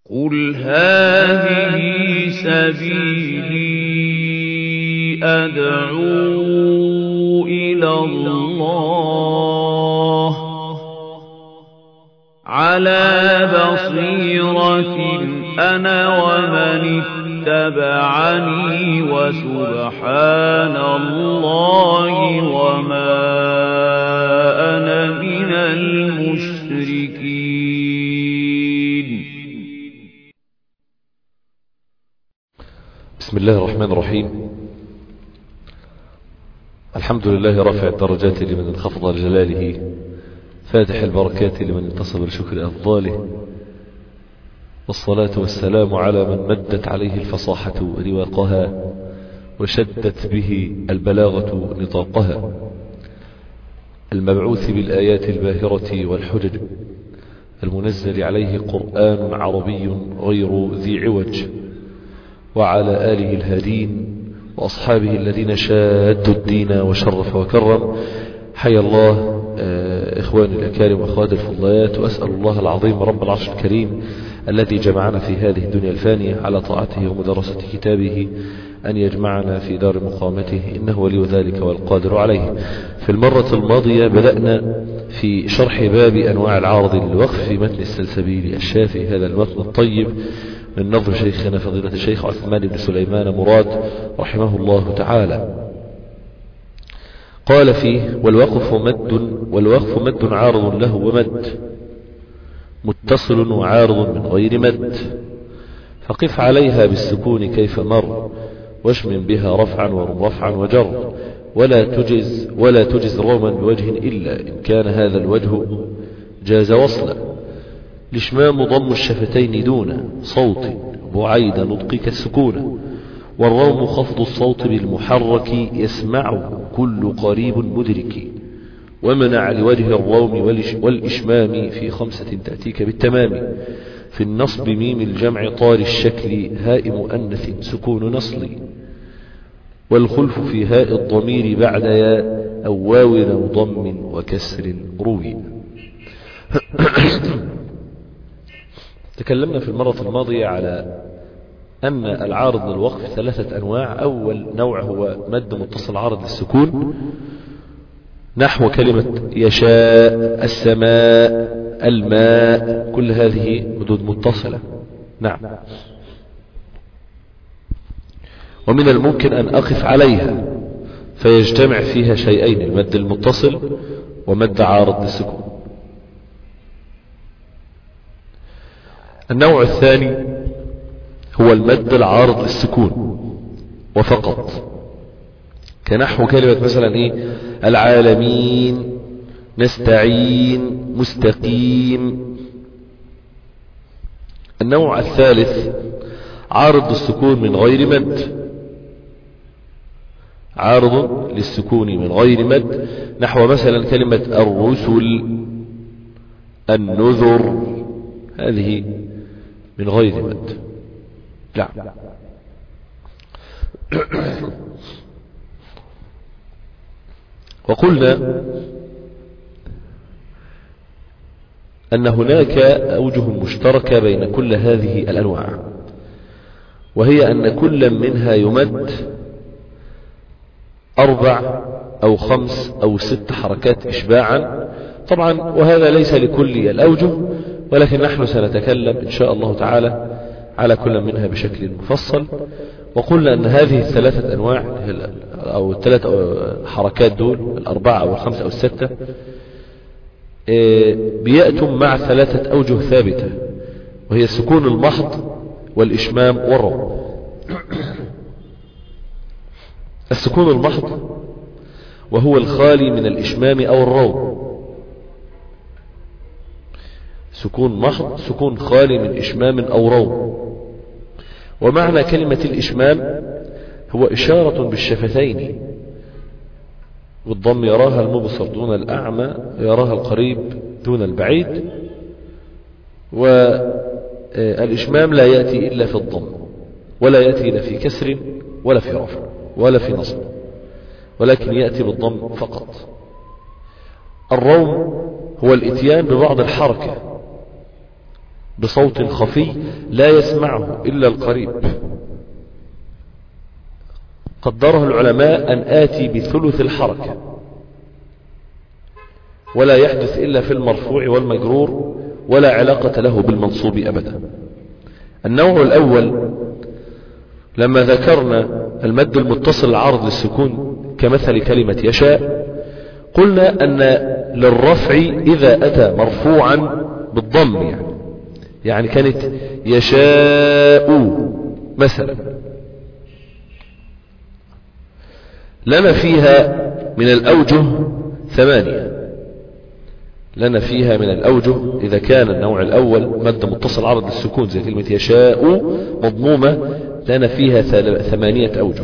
قل هذه سبيلي أدعو إلى الله على بصيرة أنا ومن اتبعني وسبحان الله وما أنا من المشركين بسم الله الرحمن الرحيم الحمد لله رافع الدرجات لمن انخفض لجلاله فاتح البركات لمن انتصب لشكر أفضاله والصلاة والسلام على من مدت عليه الفصاحة رواقها وشدت به البلاغة نطاقها المبعوث بالآيات الباهرة والحجج المنزل عليه قرآن عربي غير ذي عوج وعلى آله الهادين وأصحابه الذين شادوا الدين وشرف وكرم حيا الله إخواني الأكارم وأخوات الفضليات وأسأل الله العظيم رب العرش الكريم الذي جمعنا في هذه الدنيا الفانية على طاعته ومدرسة كتابه أن يجمعنا في دار مقامته إنه ولي ذلك والقادر عليه في المرة الماضية بدأنا في شرح باب أنواع العارض للوقف في متن السلسبيل الشافي هذا المتن الطيب من نظر شيخنا فضيلة الشيخ عثمان بن سليمان مراد رحمه الله تعالى قال فيه والوقف مد والوقف مد عارض له ومد متصل وعارض من غير مد فقف عليها بالسكون كيف مر واشمم بها رفعا ورفعا وجر ولا تجز ولا تجز روما بوجه إلا إن كان هذا الوجه جاز وصلا الإشمام ضم الشفتين دون صوت بعيد نطقك السكون والروم خفض الصوت بالمحرك يسمعه كل قريب مدرك ومنع لوجه الروم والإشمام في خمسة تأتيك بالتمام في النصب ميم الجمع طار الشكل هاء مؤنث سكون نصل والخلف في هاء الضمير بعد ياء أو واو أو ضم وكسر روي تكلمنا في المرة الماضية على أن العارض للوقف ثلاثة أنواع أول نوع هو مد متصل عارض للسكون نحو كلمة يشاء السماء الماء كل هذه مدود متصلة نعم ومن الممكن أن أقف عليها فيجتمع فيها شيئين المد المتصل ومد عارض للسكون النوع الثاني هو المد العارض للسكون وفقط كنحو كلمة مثلا ايه العالمين نستعين مستقيم النوع الثالث عارض السكون من غير مد عارض للسكون من غير مد نحو مثلا كلمة الرسل النذر هذه من غير مد لا وقلنا أن هناك أوجه مشتركة بين كل هذه الأنواع وهي أن كل منها يمد أربع أو خمس أو ست حركات إشباعا طبعا وهذا ليس لكل الأوجه ولكن نحن سنتكلم إن شاء الله تعالى على كل منها بشكل مفصل وقلنا أن هذه الثلاثة أنواع أو الثلاث حركات دول الأربعة أو الخمسة أو الستة بيأتم مع ثلاثة أوجه ثابتة وهي السكون المحض والإشمام والروم السكون المحض وهو الخالي من الإشمام أو الروم سكون محض سكون خالي من إشمام أو روم ومعنى كلمة الإشمام هو إشارة بالشفتين والضم يراها المبصر دون الأعمى يراها القريب دون البعيد والإشمام لا يأتي إلا في الضم ولا يأتي لا في كسر ولا في رفع ولا في نصب ولكن يأتي بالضم فقط الروم هو الاتيان ببعض الحركة بصوت خفي لا يسمعه إلا القريب قدره العلماء أن آتي بثلث الحركة ولا يحدث إلا في المرفوع والمجرور ولا علاقة له بالمنصوب أبدا النوع الأول لما ذكرنا المد المتصل العارض للسكون كمثل كلمة يشاء قلنا أن للرفع إذا أتى مرفوعا بالضم يعني يعني كانت يشاء مثلا لنا فيها من الأوجه ثمانية لنا فيها من الأوجه إذا كان النوع الأول مد متصل عرض للسكون زي كلمة يشاء مضمومة لنا فيها ثمانية أوجه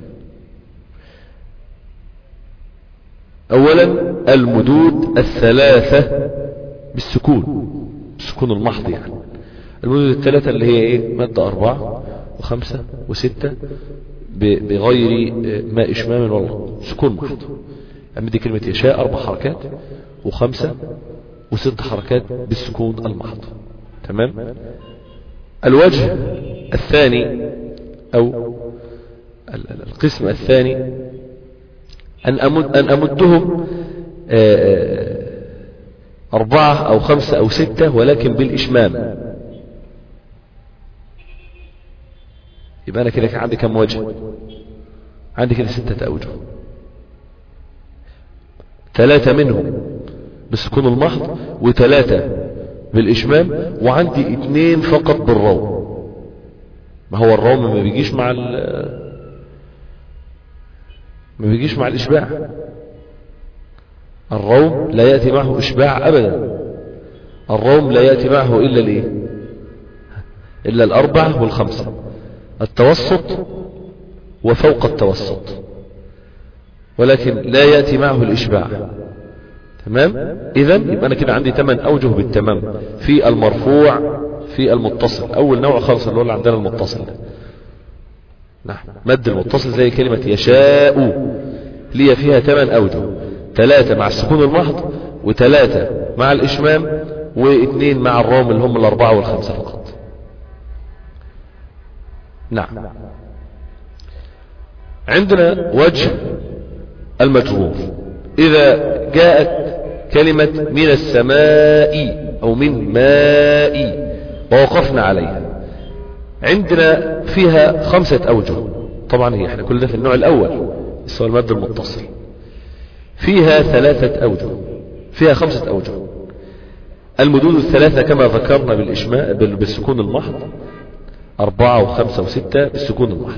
أولا المدود الثلاثة بالسكون السكون المحض يعني المدود الثلاثة اللي هي ايه مد أربعة وخمسة وستة بغير ما إشمام ولا سكون محض أمدي كلمة يشاء أربع حركات وخمسة وست حركات بالسكون المحض تمام الوجه الثاني أو القسم الثاني أن, أمد أن أمدهم أربعة أو خمسة أو ستة ولكن بالإشمام يبقى أنا كده عندي كم وجه عندي كده ستة أوجه ثلاثة منهم بالسكون المحض وثلاثة بالإشمام وعندي اثنين فقط بالروم ما هو الروم ما بيجيش مع ما بيجيش مع الإشباع الروم لا يأتي معه إشباع أبدا الروم لا يأتي معه إلا الإيه إلا الأربع والخمسة التوسط وفوق التوسط ولكن لا يأتي معه الإشباع تمام إذا يبقى أنا كده عندي ثمان أوجه بالتمام في المرفوع في المتصل أول نوع خالص اللي هو اللي عندنا المتصل نعم مد المتصل زي كلمة يشاء لي فيها ثمان أوجه ثلاثة مع السكون المحض وثلاثة مع الإشمام واثنين مع الروم اللي هم الأربعة والخمسة فقط نعم عندنا وجه المجرور إذا جاءت كلمة من السماء أو من ماء ووقفنا عليها عندنا فيها خمسة أوجه طبعا هي احنا كل ده في النوع الأول سواء المد المتصل فيها ثلاثة أوجه فيها خمسة أوجه المدود الثلاثة كما ذكرنا بالإشماء بالسكون المحض أربعة وخمسة وستة بالسكون المحض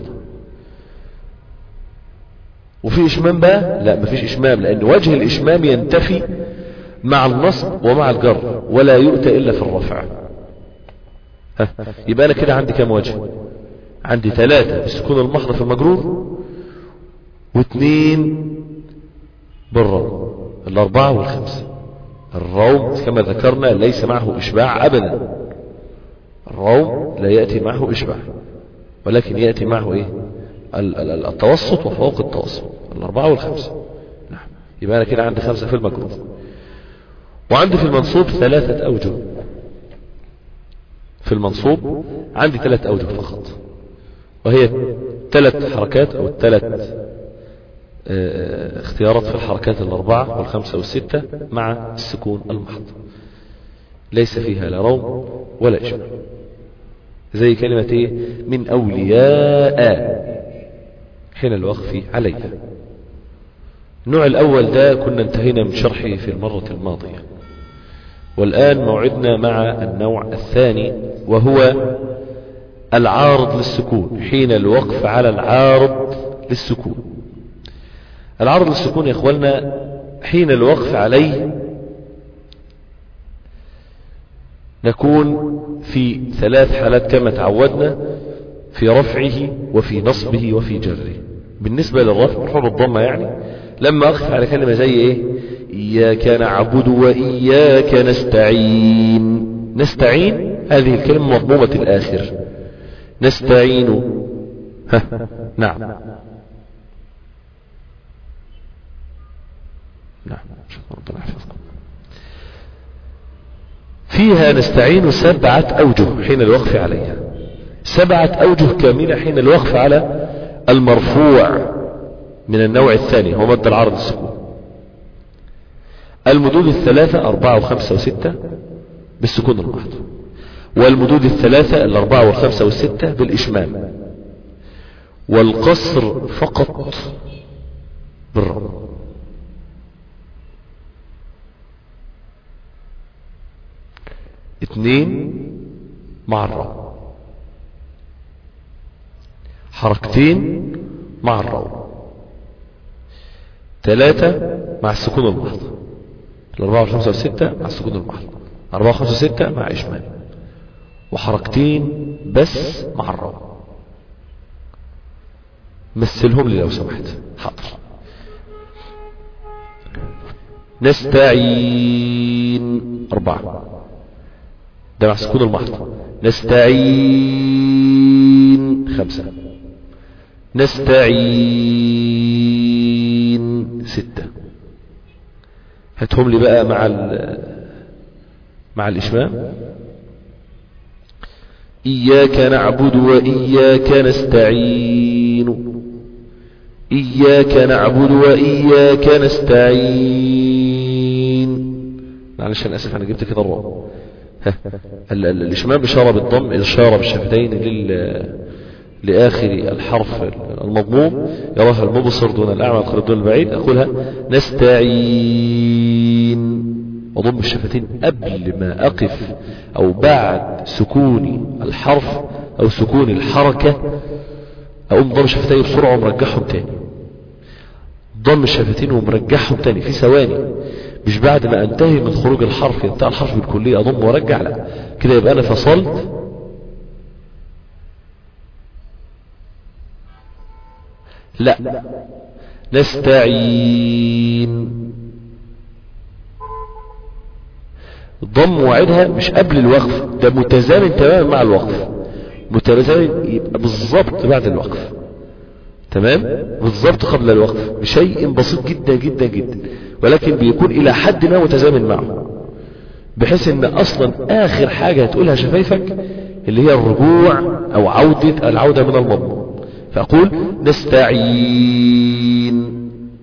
وفي إشمام بقى لا مفيش إشمام لأن وجه الإشمام ينتفي مع النصب ومع الجر ولا يؤتى إلا في الرفع ها يبقى أنا كده عندي كام وجه عندي ثلاثة بالسكون المحض في المجرور واثنين بالروم الأربعة والخمسة الروم كما ذكرنا ليس معه إشباع أبدا الروم لا يأتي معه إشباع ولكن يأتي معه إيه التوسط وفوق التوسط الأربعة والخمسة نعم يبقى أنا كده عندي خمسة في المجرور وعندي في المنصوب ثلاثة أوجه في المنصوب عندي ثلاث أوجه فقط وهي ثلاث حركات أو ثلاث اختيارات في الحركات الأربعة والخمسة والستة مع السكون المحض ليس فيها لا روم ولا إشباع زي كلمة ايه من أولياء حين الوقف عليها النوع الأول ده كنا انتهينا من شرحه في المرة الماضية والآن موعدنا مع النوع الثاني وهو العارض للسكون حين الوقف على العارض للسكون العرض للسكون يا اخوانا حين الوقف عليه نكون في ثلاث حالات كما تعودنا في رفعه وفي نصبه وفي جره بالنسبة للرفع مرفوع بالضمة يعني لما أقف على كلمة زي إيه إياك نعبد وإياك نستعين نستعين هذه الكلمة مضمومة الآخر نستعين ها نعم نعم ربنا يحفظكم فيها نستعين سبعة أوجه حين الوقف عليها سبعة أوجه كاملة حين الوقف على المرفوع من النوع الثاني هو مد العرض السكون المدود الثلاثة أربعة وخمسة وستة بالسكون المحض والمدود الثلاثة الأربعة والخمسة والستة بالإشمام والقصر فقط بالرب اثنين مع الرب حركتين مع الرو ثلاثة مع السكون المحض الأربعة والخمسة والستة مع السكون المحض أربعة وخمسة وستة مع إشمال وحركتين بس مع الرو مثلهم لي لو سمحت حاضر نستعين أربعة ده مع سكون المحض نستعين خمسة نستعين ستة هاتهم لي بقى مع مع الإشمام إياك نعبد وإياك نستعين إياك نعبد وإياك نستعين معلش أنا أسف أنا جبت كده الرابع الإشمام إشارة بالضم إشارة بالشفتين لل لآخر الحرف المضموم يراها المبصر دون الأعمى القريب دون البعيد أقولها نستعين وضم الشفتين قبل ما أقف أو بعد سكون الحرف أو سكون الحركة أقوم ضم شفتي بسرعة ومرجعهم تاني ضم الشفتين ومرجعهم تاني في ثواني مش بعد ما انتهي من خروج الحرف ينتهي الحرف بالكلية أضم وارجع لا كده يبقى أنا فصلت لا نستعين ضم وعدها مش قبل الوقف ده متزامن تماما مع الوقف متزامن يبقى بالظبط بعد الوقف تمام بالظبط قبل الوقف بشيء بسيط جدا جدا جدا ولكن بيكون الى حد ما متزامن معه بحيث ان اصلا اخر حاجة هتقولها شفايفك اللي هي الرجوع او عودة العودة من المضمون فأقول نستعين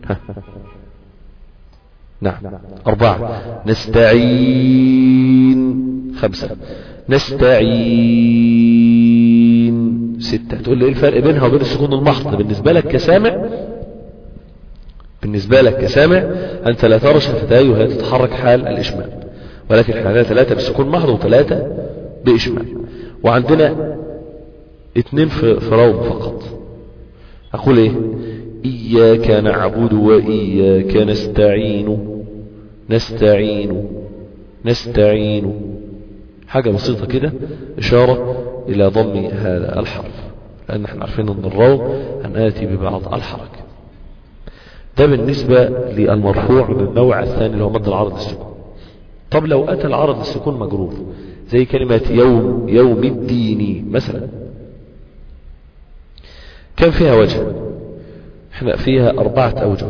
نعم أربعة نستعين خمسة نستعين ستة تقول لي ايه الفرق بينها وبين السكون المحض بالنسبة لك كسامع بالنسبة لك كسامع أنت لا ترى شفتاي وهي تتحرك حال الإشمام ولكن احنا ثلاثة بالسكون محض وثلاثة بإشمام وعندنا اثنين في روم فقط أقول إيه إياك نعبد وإياك نستعين نستعين نستعين حاجة بسيطة كده إشارة إلى ضم هذا الحرف لأن احنا عارفين أن الروم أن آتي ببعض الحركة ده بالنسبة للمرفوع من النوع الثاني اللي هو مد العرض السكون طب لو أتى العرض السكون مجرور زي كلمة يوم يوم الدين مثلا كم فيها وجه احنا فيها أربعة أوجه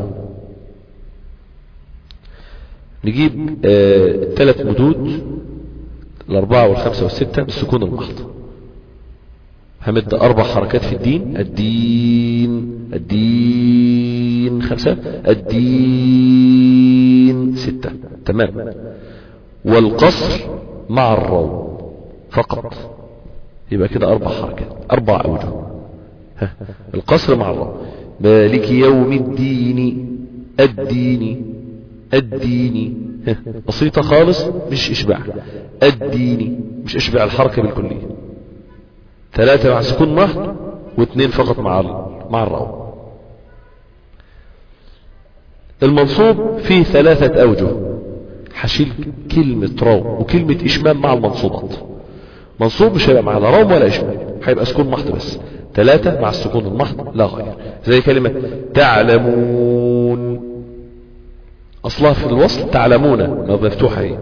نجيب آه ثلاث مدود الأربعة والخمسة والستة بالسكون المحض همد أربع حركات في الدين الدين الدين خمسة الدين ستة تمام والقصر مع الرو فقط يبقى كده أربع حركات أربع أوجه القصر مع الرو مالك يوم الدين الدين الدين بسيطة خالص مش إشباع الدين مش إشباع الحركة بالكلية ثلاثة مع سكون محض واثنين فقط مع مع الراو المنصوب فيه ثلاثة أوجه حشيل كلمة راو وكلمة إشمام مع المنصوبات منصوب مش هيبقى مع لا راو ولا إشمام هيبقى سكون محض بس ثلاثة مع السكون المحض لا غير زي كلمة تعلمون أصلها في الوصل تعلمون مفتوحة هي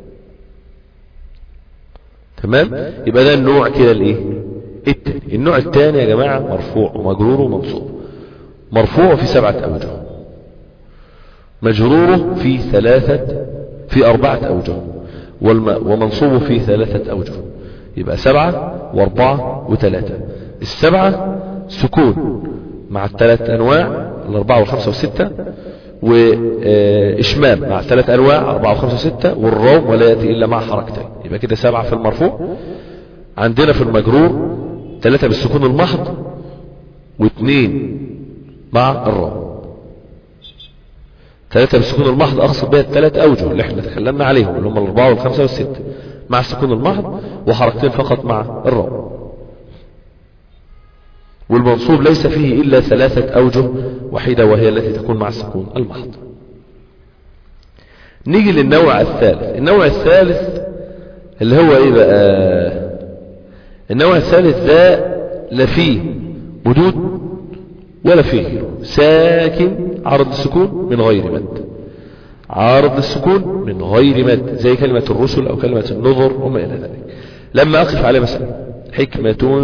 تمام يبقى ده النوع كده الايه التاني النوع الثاني يا جماعة مرفوع ومجرور ومنصوب مرفوع في سبعة أوجه مجروره في ثلاثة في أربعة أوجه والم- ومنصوبه فيه ثلاثة أوجه يبقى سبعة واربعة وثلاثة السبعة سكون مع الثلاث أنواع الأربعة والخمسة والستة وإشمام مع الثلاث أنواع أربعة وخمسة وستة والروم ولا يأتي إلا مع حركتين يبقى كده سبعة في المرفوع عندنا في المجرور ثلاثة بالسكون المحض واثنين مع الروم ثلاثة بالسكون المحض أقصد بها الثلاث أوجه اللي احنا تكلمنا عليهم اللي هم الأربعة والخمسة والستة مع السكون المحض وحركتين فقط مع الروم والمنصوب ليس فيه إلا ثلاثة أوجه وحيدة وهي التي تكون مع السكون المحض نيجي للنوع الثالث النوع الثالث اللي هو ايه بقى النوع الثالث ده لا فيه مدود ولا فيه غيره ساكن عرض السكون من غير مد عارض السكون من غير مد زي كلمة الرسل أو كلمة النظر وما إلى ذلك لما أقف عليه مثلا حكمة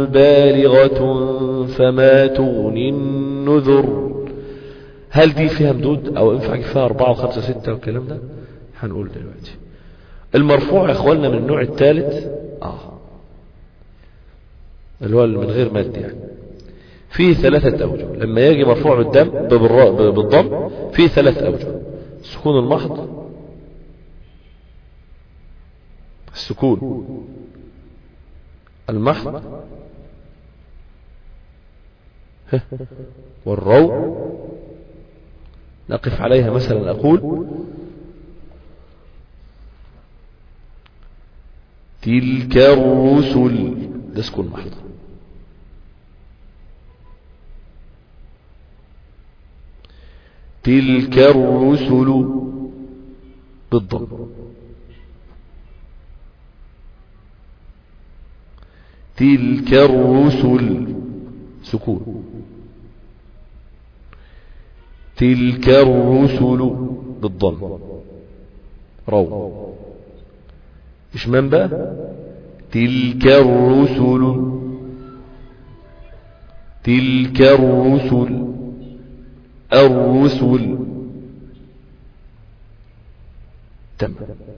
بالغة فما تغني النذر هل دي فيها مدود أو ينفع فيها أربعة وخمسة وستة والكلام ده هنقول دلوقتي المرفوع يا إخواننا من النوع الثالث آه اللي هو اللي من غير مد يعني فيه ثلاثة أوجه لما يجي مرفوع بالدم بالراء بالضم فيه ثلاث أوجه السكون المحض السكون المحض ها، والرو نقف عليها مثلا أقول تلك الرسل ده سكون محض تلك الرسل بالضم تلك الرسل سكون تلك الرسل بالضم رو ايش من بقى تلك الرسل تلك الرسل الرسل تم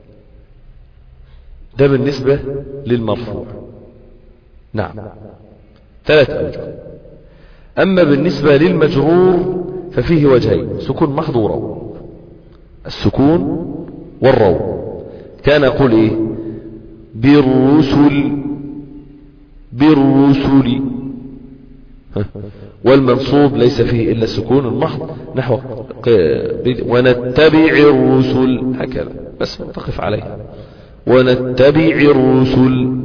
ده بالنسبة للمرفوع نعم ثلاث أوجه أما بالنسبة للمجرور ففيه وجهين سكون محض ورو السكون والرو كان يقول ايه بالرسل بالرسل ها. والمنصوب ليس فيه إلا السكون المحض نحو ق- ونتبع الرسل هكذا بس تقف عليه ونتبع الرسل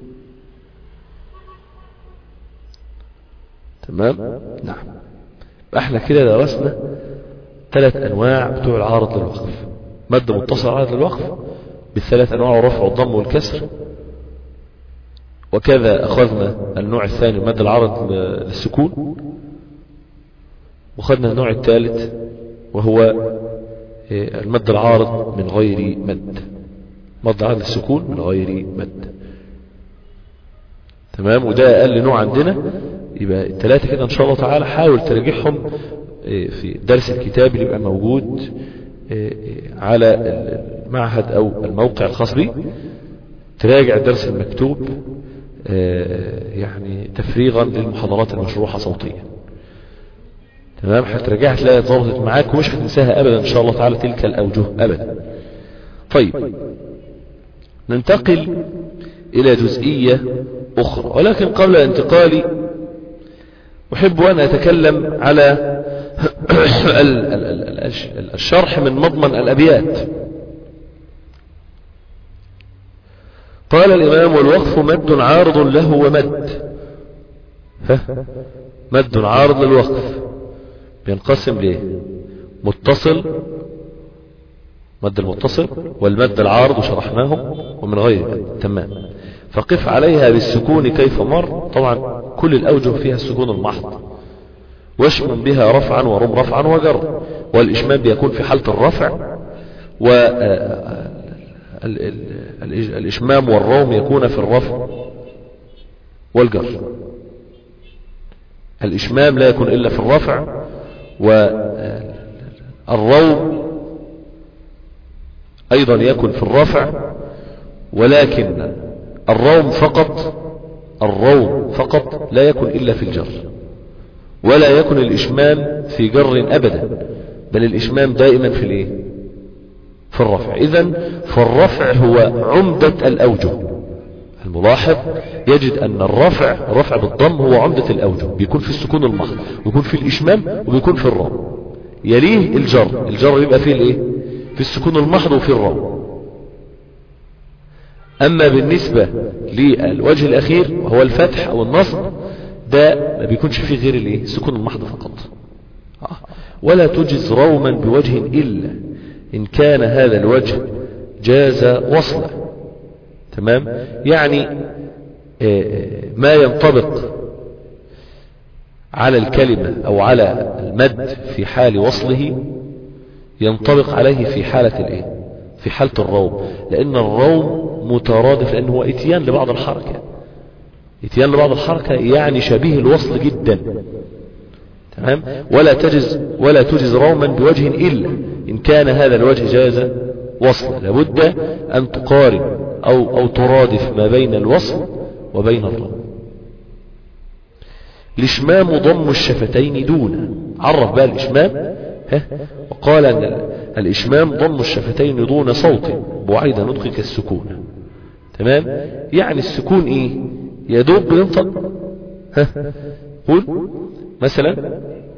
تمام نعم احنا كده درسنا ثلاث انواع بتوع العارض للوقف مد متصل عارض للوقف بالثلاث انواع الرفع والضم والكسر وكذا اخذنا النوع الثاني مد العرض للسكون وخذنا النوع الثالث وهو المد العارض من غير مد مد عارض للسكون من غير مد تمام وده اقل نوع عندنا يبقى الثلاثه كده ان شاء الله تعالى حاول تراجعهم في درس الكتاب اللي يبقى موجود على المعهد او الموقع الخاص به تراجع الدرس المكتوب يعني تفريغا للمحاضرات المشروحة صوتيا تمام هتراجعها تلاقي ظبطت معاك ومش هتنساها ابدا ان شاء الله تعالى تلك الاوجه ابدا طيب ننتقل الى جزئية اخرى ولكن قبل انتقالي احب ان اتكلم على الشرح من مضمن الابيات قال الإمام والوقف مد عارض له ومد ها مد عارض للوقف بينقسم ليه متصل مد المتصل والمد العارض وشرحناهم ومن غير مد تمام فقف عليها بالسكون كيف مر طبعا كل الأوجه فيها السكون المحض واشمم بها رفعا ورم رفعا وجر والإشمام بيكون في حالة الرفع و الإشمام والروم يكون في الرفع والجر الإشمام لا يكون إلا في الرفع والروم أيضا يكن في الرفع ولكن الروم فقط الروم فقط لا يكن إلا في الجر ولا يكن الإشمام في جر أبدا بل الإشمام دائما في الإيه في الرفع إذا فالرفع هو عمدة الأوجه الملاحظ يجد أن الرفع الرفع بالضم هو عمدة الأوجه بيكون في السكون المحض ويكون في الإشمام وبيكون في الرام يليه الجر الجر يبقى فيه الإيه في السكون المحض وفي الرام أما بالنسبة للوجه الأخير وهو الفتح أو النصب ده ما بيكونش فيه غير الايه السكون المحض فقط ولا تجز روما بوجه إلا إن كان هذا الوجه جاز وصلا تمام يعني ما ينطبق على الكلمة أو على المد في حال وصله ينطبق عليه في حالة الايه في حالة الروم لأن الروم مترادف لأنه هو اتيان لبعض الحركة اتيان لبعض الحركة يعني شبيه الوصل جدا تمام ولا تجز ولا تجز روما بوجه إلا إن كان هذا الوجه جاز وصل لابد أن تقارن أو, أو ترادف ما بين الوصل وبين الروم الإشمام ضم الشفتين دون عرف بقى الإشمام ها وقال أن الإشمام ضم الشفتين دون صوت بعيد نطق كالسكون تمام يعني السكون إيه يدوب بينطق ها قول مثلا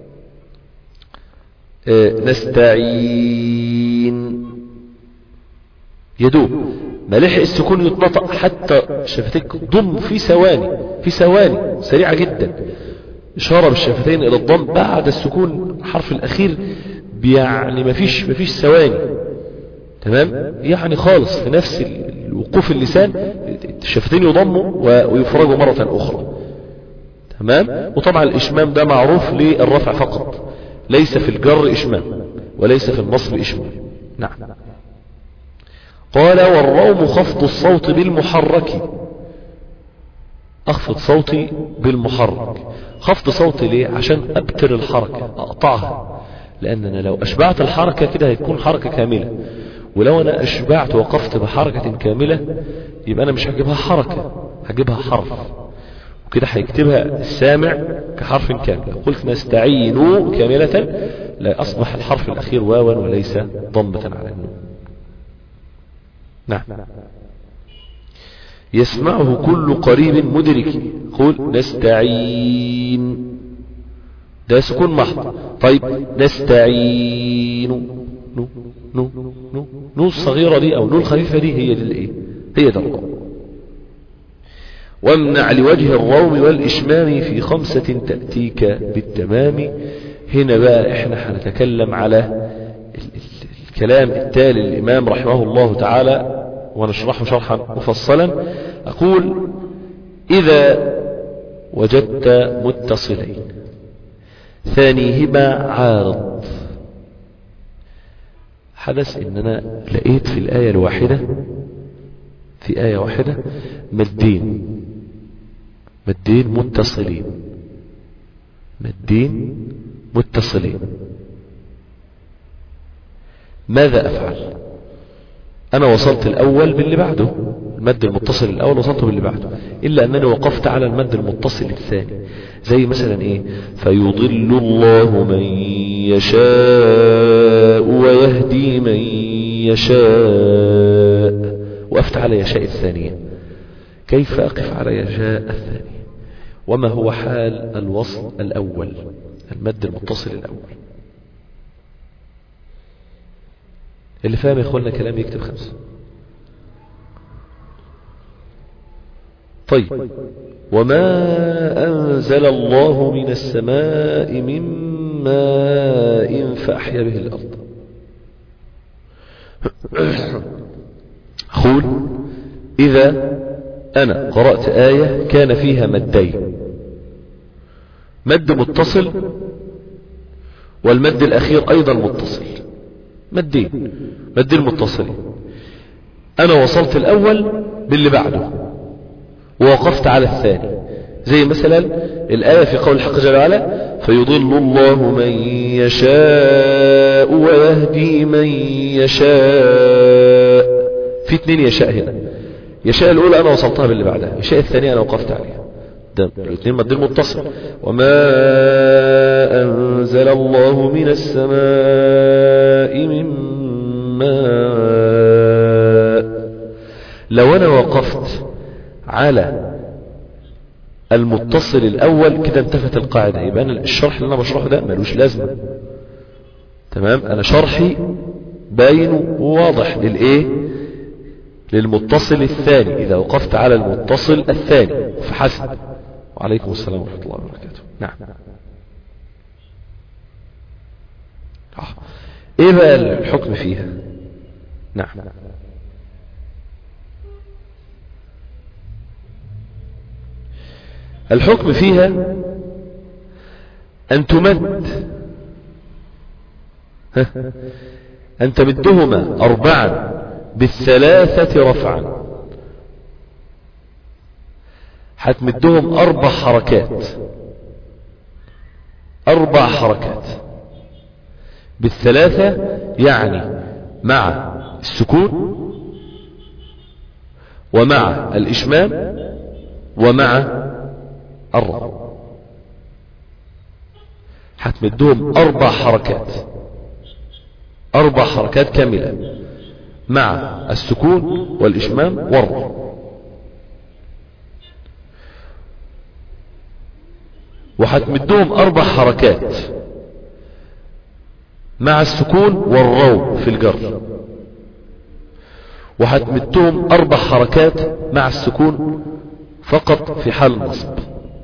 آه نستعين يدوب ما لحق السكون يتنطق حتى شفتيك ضم في ثواني في ثواني سريعة جدا إشارة بالشفتين إلى الضم بعد السكون الحرف الأخير يعني مفيش مفيش ثواني تمام يعني خالص في نفس الوقوف اللسان الشفتين يضموا ويفرجوا مرة أخرى تمام وطبعا الإشمام ده معروف للرفع فقط ليس في الجر إشمام وليس في النصب إشمام نعم قال والروم خفض الصوت بالمحرك أخفض صوتي بالمحرك خفض صوتي ليه عشان أبتر الحركة أقطعها لأن أنا لو أشبعت الحركة كده هتكون حركة كاملة ولو أنا أشبعت وقفت بحركة كاملة يبقى أنا مش هجيبها حركة هجيبها حرف وكده هيكتبها السامع كحرف كامل قلت نستعين كاملة لا أصبح الحرف الأخير واوا وليس ضمة على النون نعم يسمعه كل قريب مدرك قل نستعين ده سكون محض طيب نستعين نو نو نو نو الصغيرة دي او نو الخفيفة دي هي دي الايه هي ده الروم وامنع لوجه الروم والاشمام في خمسة تأتيك بالتمام هنا بقى احنا هنتكلم على الكلام التالي الامام رحمه الله تعالى ونشرحه شرحا مفصلا اقول اذا وجدت متصلين ثانيهما عارض حدث ان انا لقيت في الآية الواحدة في آية واحدة مدين مدين متصلين مدين متصلين ماذا أفعل أنا وصلت الأول باللي بعده المد المتصل الأول وصلت باللي بعده إلا أنني وقفت على المد المتصل الثاني زي مثلا إيه فيضل الله من يشاء ويهدي من يشاء وقفت على يشاء الثانية كيف أقف على يشاء الثانية وما هو حال الوصل الأول المد المتصل الأول اللي فاهم يا اخوانا كلام يكتب خمسة طيب وما أنزل الله من السماء من ماء فأحيا به الأرض قول إذا أنا قرأت آية كان فيها مدين مد متصل والمد الأخير أيضا متصل مدين مدين متصلين أنا وصلت الأول باللي بعده ووقفت على الثاني زي مثلا الآية في قول الحق جل وعلا فيضل الله من يشاء ويهدي من يشاء في اتنين يشاء هنا يشاء الأولى أنا وصلتها باللي بعدها يشاء الثانية أنا وقفت عليها ده الاثنين مد المتصل وما أنزل الله من السماء من ماء لو أنا وقفت على المتصل الأول كده انتفت القاعدة يبقى أنا الشرح اللي أنا بشرحه ده ملوش لازمة تمام أنا شرحي باين وواضح للإيه للمتصل الثاني إذا وقفت على المتصل الثاني فحسب وعليكم السلام ورحمة الله وبركاته نعم آه. ايه بقى الحكم فيها نعم الحكم فيها أن تمد ها؟ أن تمدهما أربعا بالثلاثة رفعا هتمدهم أربع حركات أربع حركات بالثلاثة يعني مع السكون ومع الإشمام ومع الرفع هتمدهم أربع حركات أربع حركات كاملة مع السكون والإشمام والرفع وهتمدهم أربع حركات مع السكون والروم في الجر وهتمدهم أربع حركات مع السكون فقط في حال النصب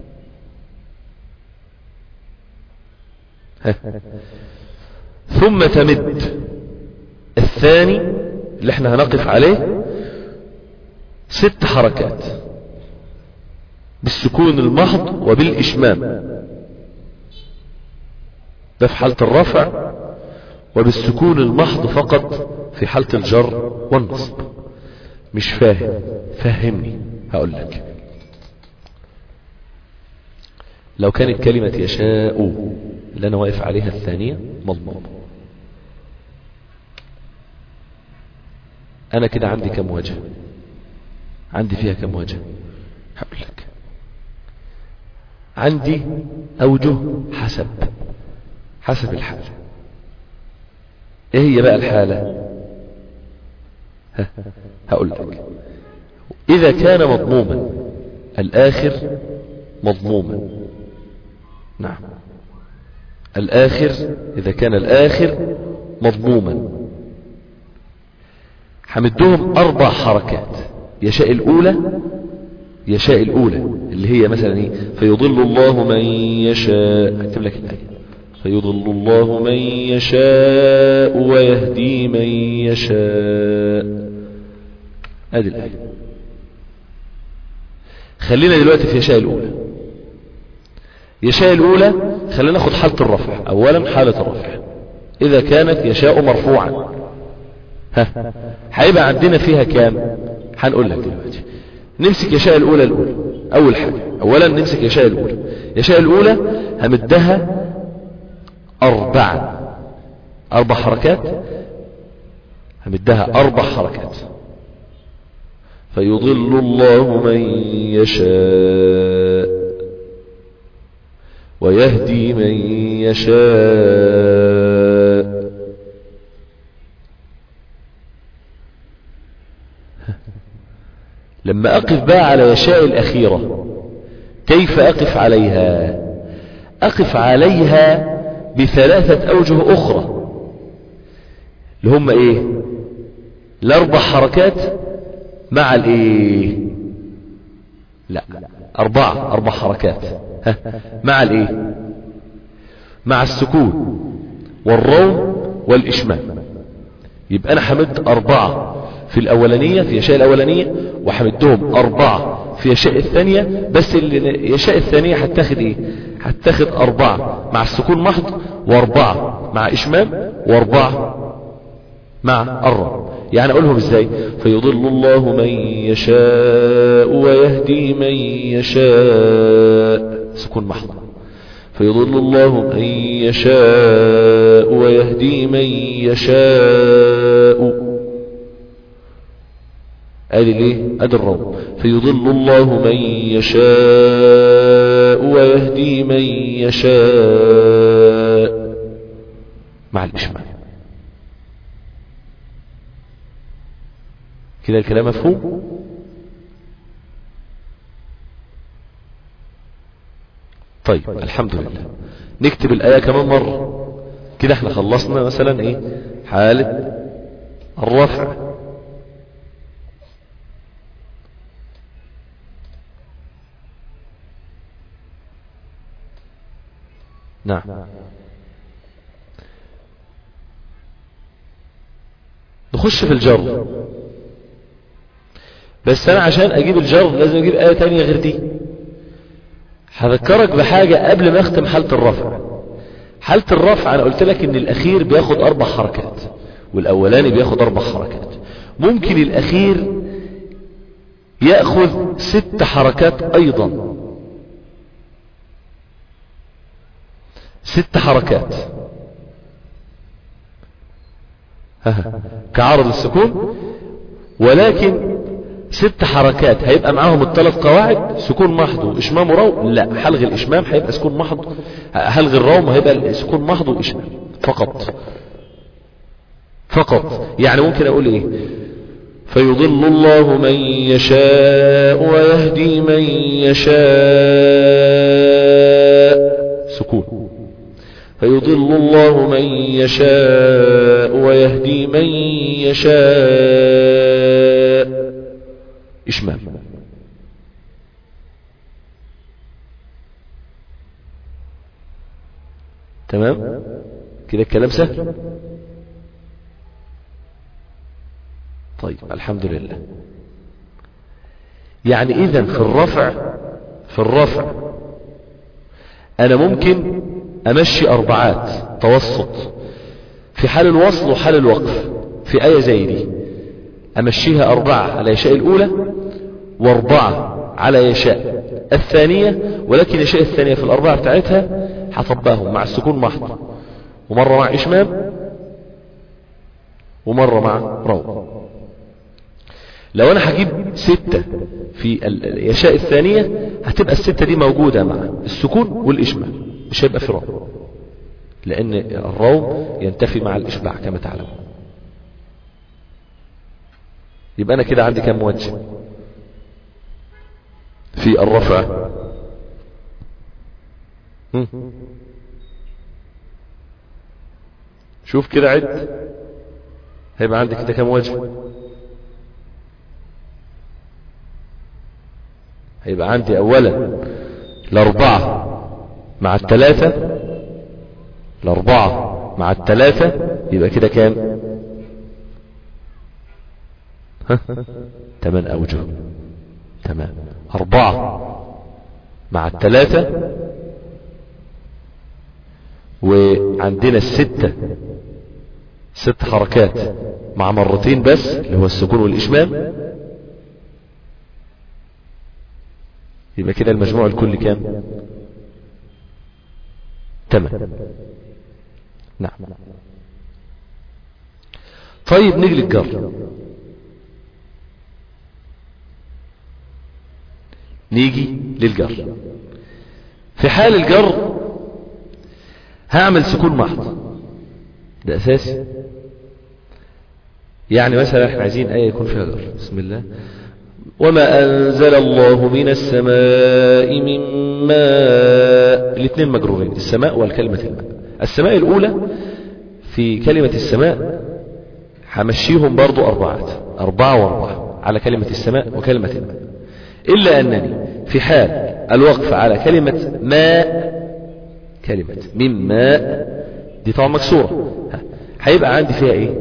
ها. ثم تمد الثاني اللي احنا هنقف عليه ست حركات بالسكون المحض وبالإشمام ده في حالة الرفع وبالسكون المحض فقط في حالة الجر والنصب مش فاهم فهمني هقول لك لو كانت كلمة يشاء اللي أنا واقف عليها الثانية مضمون أنا كده عندي كم وجه عندي فيها كم وجه هقول لك عندي أوجه حسب حسب الحالة ايه هي بقى الحالة ها هقول لك اذا كان مضموما الاخر مضموما نعم الاخر اذا كان الاخر مضموما حمدهم اربع حركات يشاء الاولى يشاء الاولى اللي هي مثلا ايه فيضل الله من يشاء اكتب لك الايه فيضل الله من يشاء ويهدي من يشاء هذه الآية خلينا دلوقتي في يشاء الأولى يشاء الأولى خلينا ناخد حالة الرفع أولا حالة الرفع إذا كانت يشاء مرفوعا ها هيبقى عندنا فيها كام هنقول لك دلوقتي نمسك يشاء الأولى الأولى أول حاجة أولا نمسك يشاء الأولى يشاء الأولى همدها أربعا أربع حركات همدها أربع حركات فيضل الله من يشاء ويهدي من يشاء لما أقف بقى على يشاء الأخيرة كيف أقف عليها أقف عليها بثلاثة أوجه أخرى اللي هم إيه الأربع حركات مع الإيه لا أربعة أربع حركات ها. مع الإيه مع السكون والروم والإشمام يبقى أنا حمدت أربعة في الأولانية في يشاء الأولانية وحمدتهم أربعة في يشاء الثانية بس اللي يشاء الثانية هتاخد إيه هتاخد أربعة مع السكون محض وأربعة مع إشمام وأربعة مع الرب يعني أقولهم إزاي فيضل الله من يشاء ويهدي من يشاء سكون محض فيضل الله من يشاء ويهدي من يشاء ادي ليه ادي الروم فيضل الله من يشاء ويهدي من يشاء مع الاشمال كده الكلام مفهوم طيب الحمد لله نكتب الآية كمان مرة كده احنا خلصنا مثلا ايه حالة الرفع نعم نخش في الجر بس انا عشان اجيب الجر لازم اجيب آية تانية غير دي هذكرك بحاجة قبل ما اختم حالة الرفع حالة الرفع انا قلت لك ان الاخير بياخد اربع حركات والاولاني بياخد اربع حركات ممكن الاخير يأخذ ست حركات ايضا ست حركات كعرض السكون ولكن ست حركات هيبقى معاهم الثلاث قواعد سكون محض واشمام وروم لا هلغي الاشمام هيبقى سكون محض هلغي الروم هيبقى سكون محض واشمام فقط فقط يعني ممكن اقول ايه فيضل الله من يشاء ويهدي من يشاء سكون فيضل الله من يشاء ويهدي من يشاء إشمام تمام كده الكلام سهل طيب الحمد لله يعني إذا في الرفع في الرفع أنا ممكن أمشي أربعات توسط في حال الوصل وحال الوقف في آية زي دي أمشيها أربعة على يشاء الأولى وأربعة على يشاء الثانية ولكن يشاء الثانية في الأربعة بتاعتها هطبقهم مع السكون محض ومرة مع إشمام ومرة مع رو لو أنا هجيب ستة في يشاء الثانية هتبقى الستة دي موجودة مع السكون والإشمام مش هيبقى في روم لأن الروم ينتفي مع الإشباع كما تعلم يبقى أنا كده عندي كم وجه في الرفع شوف كده عد هيبقى عندي كده كم وجه هيبقى عندي أولا الأربعة مع الثلاثة الأربعة مع الثلاثة يبقى كده كام تمن أوجه تمام أربعة مع الثلاثة وعندنا الستة ست حركات مع مرتين بس اللي هو السكون والإشمام يبقى كده المجموع الكل كام تمام نعم طيب نيجي للجر نيجي للجر في حال الجر هعمل سكون محض ده اساسي يعني مثلا احنا عايزين ايه يكون فيها جر بسم الله وما انزل الله من السماء من ماء الاثنين مجرورين السماء والكلمة الماء السماء الاولى في كلمة السماء همشيهم برضو اربعات اربعة واربعة على كلمة السماء وكلمة الماء إلا أنني في حال الوقف على كلمة ماء كلمة من ماء دي طبعا مكسورة هيبقى عندي فيها ايه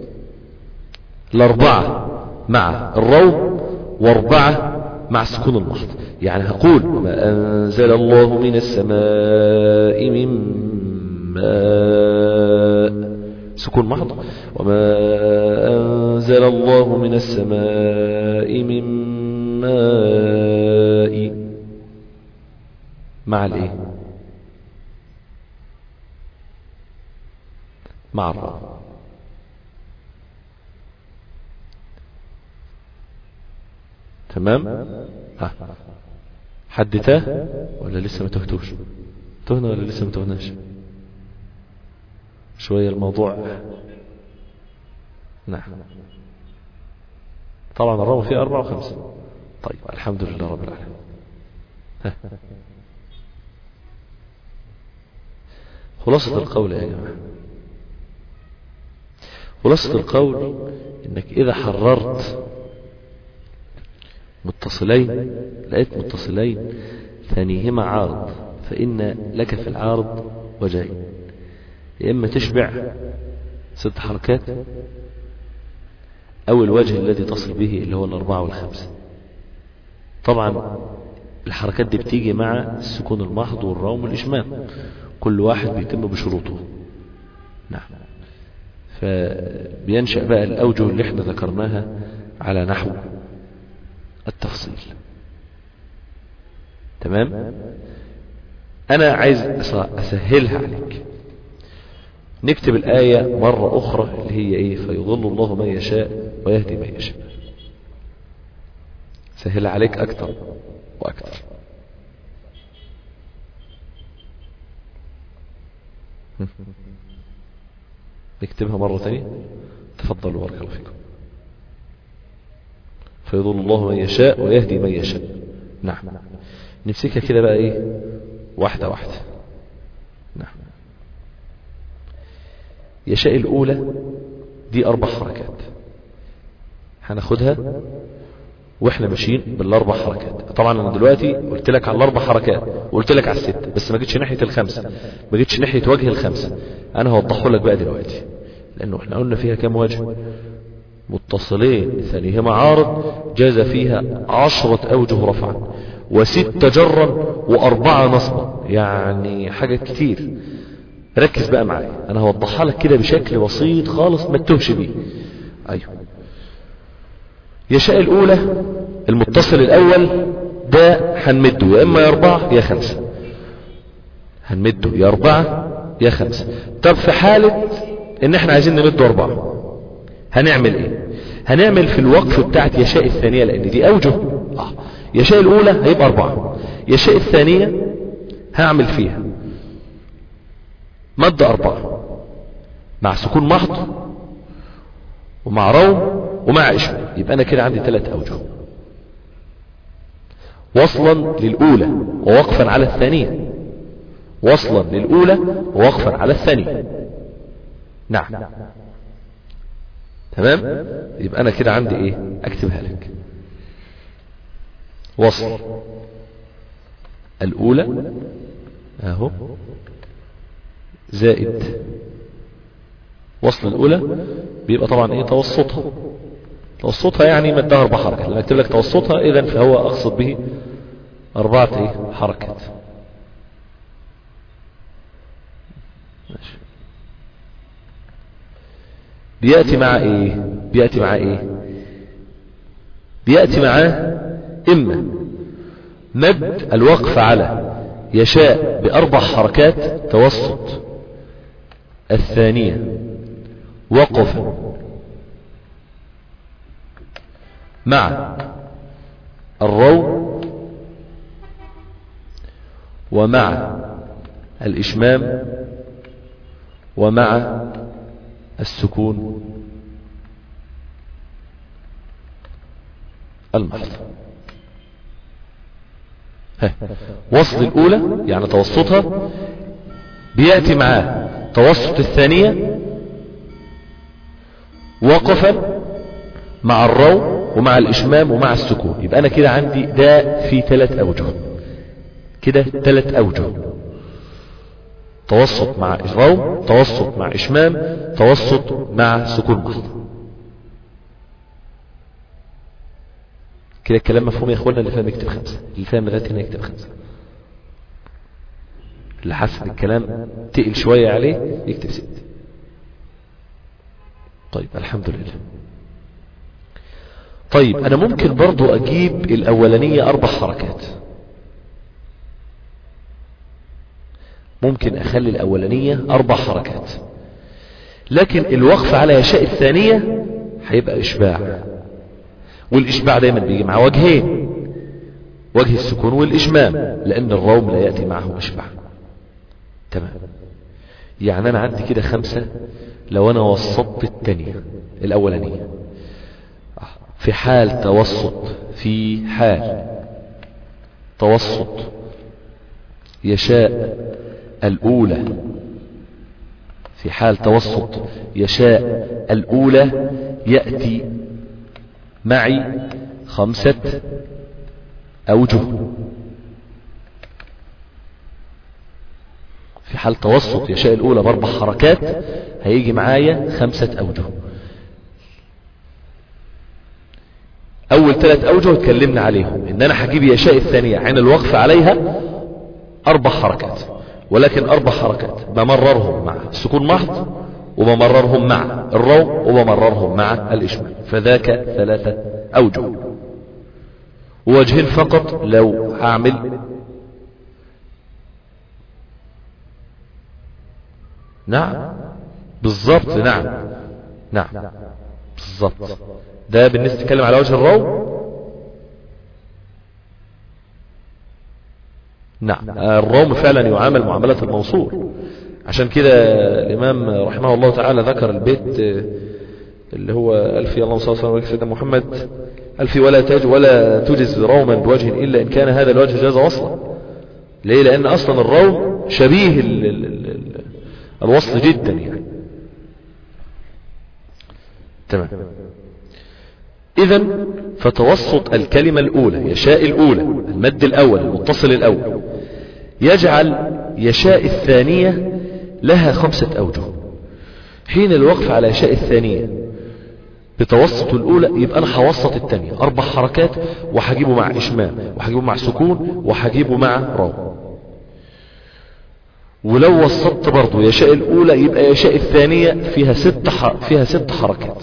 الأربعة مع الروم وأربعة مع سكون المحض يعني هقول وما أنزل الله من السماء من ماء سكون محض وما أنزل الله من السماء من ماء مع الايه مع الراء تمام ها حد تاه ولا لسه ما تهتوش تهنا ولا لسه ما تهناش شوية الموضوع نعم طبعا الرابع فيه أربعة وخمسة طيب الحمد لله رب العالمين ها. خلاصة القول يا جماعة خلاصة القول انك اذا حررت متصلين لقيت متصلين ثانيهما عارض فإن لك في العارض وجهين يا إما تشبع ست حركات أو الوجه الذي تصل به اللي هو الأربعة والخمسة طبعا الحركات دي بتيجي مع السكون المحض والروم والإشمام كل واحد بيتم بشروطه نعم فبينشأ بقى الأوجه اللي احنا ذكرناها على نحو التفصيل تمام أنا عايز أسهلها عليك نكتب الآية مرة أخرى اللي هي إيه فيضل الله من يشاء ويهدي من يشاء سهلها عليك أكتر وأكتر نكتبها مرة ثانية تفضلوا بارك الله فيكم فيضل الله من يشاء ويهدي من يشاء نعم نمسكها كده بقى ايه واحدة واحدة نعم يشاء الأولى دي أربع حركات هناخدها واحنا ماشيين بالاربع حركات طبعا انا دلوقتي قلت لك على الاربع حركات وقلت لك على الست بس ما جيتش ناحيه الخمسه ما جيتش ناحيه وجه الخمسه انا هوضحه لك بقى دلوقتي لانه احنا قلنا فيها كام وجه متصلين ثانيهما عارض جاز فيها عشرة أوجه رفعا وست جرا وأربعة نصبا يعني حاجة كتير ركز بقى معايا أنا هوضحها لك كده بشكل بسيط خالص ما تتوهش بيه أيوه يشاء الأولى المتصل الأول ده هنمده يا إما يا أربعة يا خمسة هنمده يا أربعة يا خمسة طب في حالة إن إحنا عايزين نمده أربعة هنعمل ايه هنعمل في الوقف بتاعت يشاء الثانية لان دي اوجه آه. يشاء الاولى هيبقى اربعة يشاء الثانية هعمل فيها مد اربعة مع سكون محض ومع روم ومع اشمال يبقى انا كده عندي ثلاث اوجه وصلا للاولى ووقفا على الثانية وصلا للاولى ووقفا على الثانية نعم تمام يبقى انا كده عندي ايه اكتبها لك وصل الاولى اهو زائد وصل الاولى بيبقى طبعا ايه توسطها توسطها يعني مدها اربع حركات لما اكتب لك توسطها اذا فهو اقصد به اربعة ايه حركات ماشي بيأتي مع ايه بيأتي مع ايه بيأتي معاه اما مد الوقف على يشاء باربع حركات توسط الثانية وقف مع الرو ومع الإشمام ومع السكون المحض وصل الأولى يعني توسطها بيأتي معاه توسط الثانية وقفا مع الرو ومع الإشمام ومع السكون يبقى أنا كده عندي ده في ثلاث أوجه كده ثلاث أوجه توسط مع روم توسط مع إشمام توسط مع سكون محض كده الكلام مفهوم يا اخوانا اللي فاهم يكتب خمسة اللي فاهم لغاية هنا يكتب خمسة اللي حاسس الكلام تقل شوية عليه يكتب ست طيب الحمد لله طيب انا ممكن برضو اجيب الاولانية اربع حركات ممكن اخلي الاولانية اربع حركات لكن الوقف على يشاء الثانية هيبقى اشباع والإشباع دايما بيجي مع وجهين وجه السكون والإشمام لأن الروم لا يأتي معه إشباع تمام يعني أنا عندي كده خمسة لو أنا وسطت التانية الأولانية في حال توسط في حال توسط يشاء الأولى في حال توسط يشاء الأولى يأتي معي خمسة أوجه في حال توسط يشاء الأولى بأربع حركات هيجي معايا خمسة أوجه أول ثلاث أوجه اتكلمنا عليهم إن أنا هجيب يشاء الثانية عين الوقف عليها أربع حركات ولكن أربع حركات بمررهم مع سكون محض وبمررهم مع الروم وبمررهم مع الإشمال فذاك ثلاثة أوجه ووجهين فقط لو هعمل نعم بالضبط نعم نعم بالضبط ده بالنسبة تتكلم على وجه الروم نعم الروم فعلا يعامل معاملة الموصول عشان كده الإمام رحمه الله تعالى ذكر البيت اللي هو ألفي اللهم صلى الله عليه وسلم سيدنا محمد ألفي ولا تج ولا تجز روما بوجه إلا إن كان هذا الوجه جاز وصلا ليه لأن أصلا الروم شبيه ال ال ال الوصل جدا يعني تمام إذا فتوسط الكلمة الأولى يشاء الأولى المد الأول المتصل الأول يجعل يشاء الثانية لها خمسة أوجه حين الوقف على يشاء الثانية بتوسط الأولى يبقى أنا هوسط الثانية أربع حركات وهجيبه مع إشمام وهجيبه مع سكون وهجيبه مع رو ولو وسطت برضه يشاء الأولى يبقى يشاء الثانية فيها ست فيها ست حركات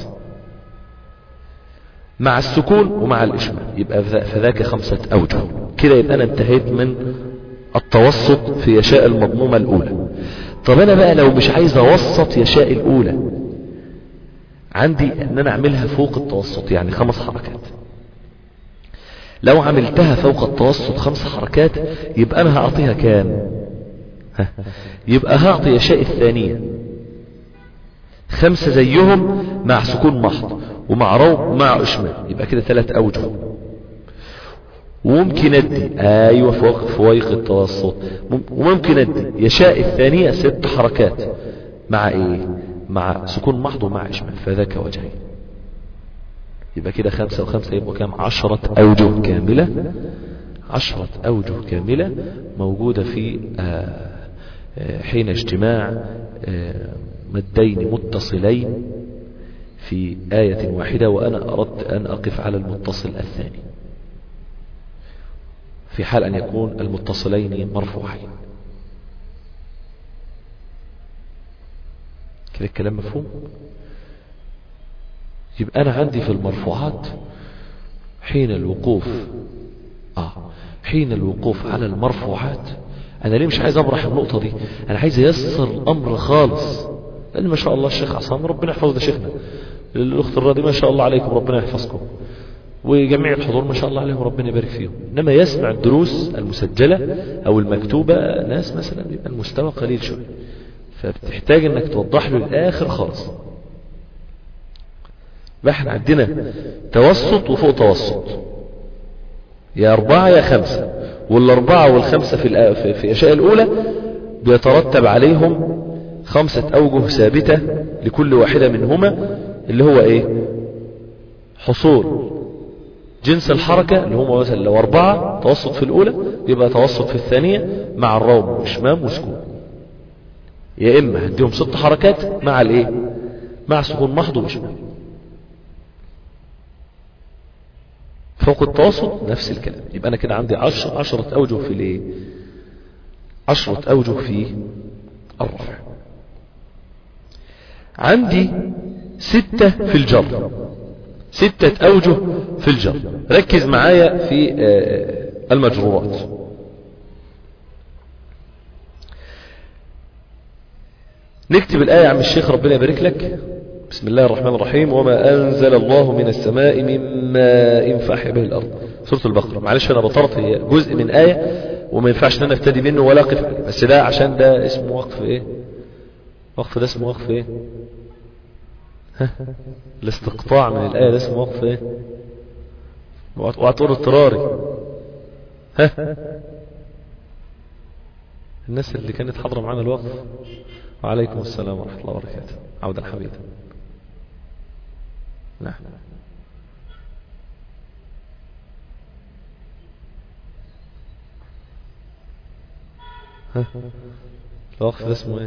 مع السكون ومع الإشمال يبقى فذاك خمسة أوجه كده يبقى أنا انتهيت من التوسط في يشاء المضمومة الأولى طب أنا بقى لو مش عايز أوسط يشاء الأولى عندي أن أنا أعملها فوق التوسط يعني خمس حركات لو عملتها فوق التوسط خمس حركات يبقى أنا هعطيها كام يبقى هعطي يشاء الثانية خمسة زيهم مع سكون محض ومع رو ومع اشمال يبقى كده ثلاث اوجه وممكن ادي ايوه فوق فويق التوسط وممكن ادي يشاء الثانية ست حركات مع ايه مع سكون محض ومع اشمال فذاك وجهين يبقى كده خمسة وخمسة يبقى كام عشرة اوجه كاملة عشرة اوجه كاملة موجودة في آه حين اجتماع آه مدين متصلين في آية واحدة وأنا أردت أن أقف على المتصل الثاني في حال أن يكون المتصلين مرفوعين كده الكلام مفهوم يبقى أنا عندي في المرفوعات حين الوقوف آه حين الوقوف على المرفوعات أنا ليه مش عايز أبرح النقطة دي أنا عايز أيسر الأمر خالص لأن ما شاء الله الشيخ عصام ربنا يحفظ ده شيخنا الأخت الراضي ما شاء الله عليكم ربنا يحفظكم وجميع الحضور ما شاء الله عليهم ربنا يبارك فيهم إنما يسمع الدروس المسجلة أو المكتوبة ناس مثلا بيبقى المستوى قليل شوية فبتحتاج انك توضح له الاخر خالص بقى احنا عندنا توسط وفوق توسط يا أربعة يا خمسة والأربعة والخمسة في في, في أشياء الأولى بيترتب عليهم خمسة أوجه ثابتة لكل واحدة منهما اللي هو إيه حصول جنس الحركة اللي هم مثلا لو أربعة توسط في الأولى يبقى توسط في الثانية مع الروم وإشمام وسكون يا إما هديهم ست حركات مع الإيه مع سكون محض وإشمام فوق التوسط نفس الكلام يبقى أنا كده عندي عشر عشرة أوجه في الإيه عشرة أوجه في الرفع عندي ستة في الجر ستة أوجه في الجر ركز معايا في المجرورات نكتب الآية عم الشيخ ربنا يبارك لك بسم الله الرحمن الرحيم وما أنزل الله من السماء من ماء فأحيا به الأرض سورة البقرة معلش أنا بطرت هي جزء من آية وما ينفعش ان انا ابتدي منه ولا اقف عليه بس ده عشان ده اسمه وقف ايه وقف ده اسمه وقف ايه ها الاستقطاع من الآية ده اسمه وقف ايه وهتقول اضطراري ها الناس اللي كانت حاضرة معانا الوقف وعليكم السلام ورحمة الله وبركاته عودا حميدا نعم ها الوقف ده اسمه ايه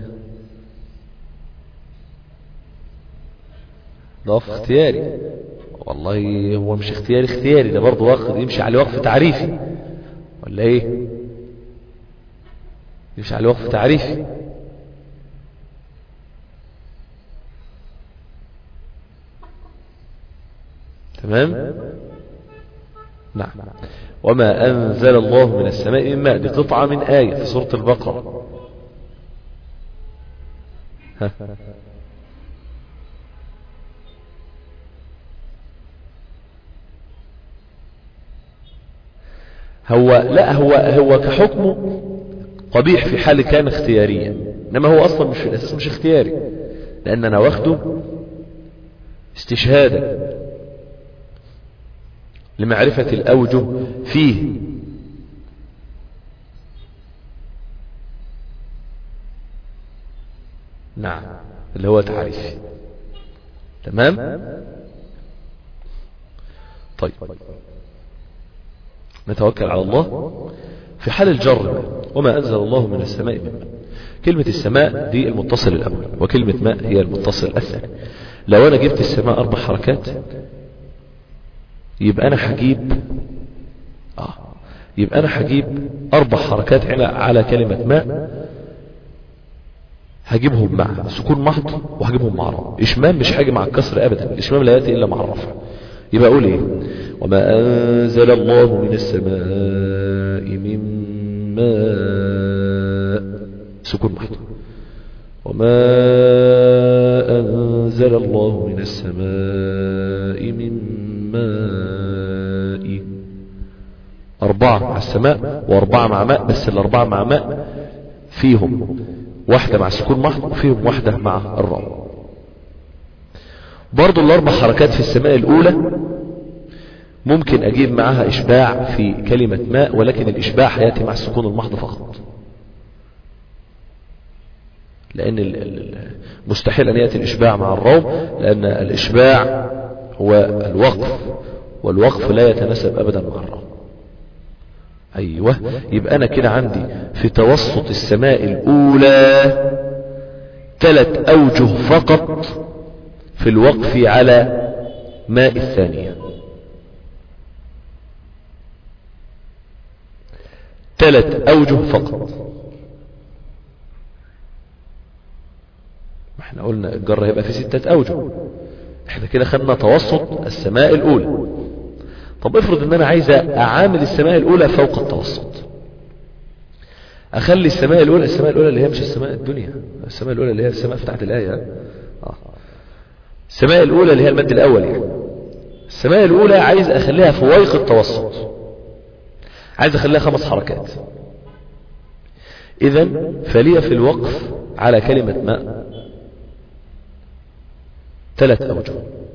ده وقف اختياري والله هو مش اختياري اختياري ده برضه وقف يمشي عليه وقف تعريفي ولا ايه يمشي عليه وقف تعريفي تمام نعم وما أنزل الله من السماء من ماء دي قطعة من آية في سورة البقرة ها. هو لا هو هو كحكمه قبيح في حال كان اختياريا انما هو اصلا مش في الاساس مش اختياري لان انا واخده استشهادا لمعرفة الأوجه فيه نعم اللي هو تعريف تمام طيب نتوكل على الله في حال الجر وما أنزل الله من السماء من ماء كلمة السماء دي المتصل الأول وكلمة ماء هي المتصل الثاني لو أنا جبت السماء أربع حركات يبقى انا هجيب اه يبقى انا هجيب اربع حركات على على كلمة ماء هجيبهم مع سكون محض وهجيبهم مع رفع اشمام مش هاجي مع الكسر ابدا الاشمام لا ياتي الا مع الرفع يبقى اقول ايه وما انزل الله من السماء من ماء سكون محض وما أنزل الله من السماء من ماء أربعة مع السماء وأربعة مع ماء بس الأربعة مع ماء فيهم واحدة مع السكون محض وفيهم واحدة مع الراء برضو الأربع حركات في السماء الأولى ممكن أجيب معها إشباع في كلمة ماء ولكن الإشباع يأتي مع السكون المحض فقط لأن مستحيل أن يأتي الإشباع مع الروم لأن الإشباع هو الوقف والوقف لا يتناسب أبدا مع الروم أيوة يبقى أنا كده عندي في توسط السماء الأولى ثلاث أوجه فقط في الوقف على ماء الثانية ثلاث أوجه فقط احنا قلنا الجر هيبقى في ستة أوجه احنا كده خدنا توسط السماء الأولى طب افرض ان انا عايز اعامل السماء الأولى فوق التوسط اخلي السماء الأولى السماء الأولى اللي هي مش السماء الدنيا السماء الأولى اللي هي السماء بتاعت الآية آه. السماء الأولى اللي هي المد الأول يعني السماء الأولى عايز أخليها فويق التوسط عايز أخليها خمس حركات إذا فلي في الوقف على كلمة ماء ثلاث أوجه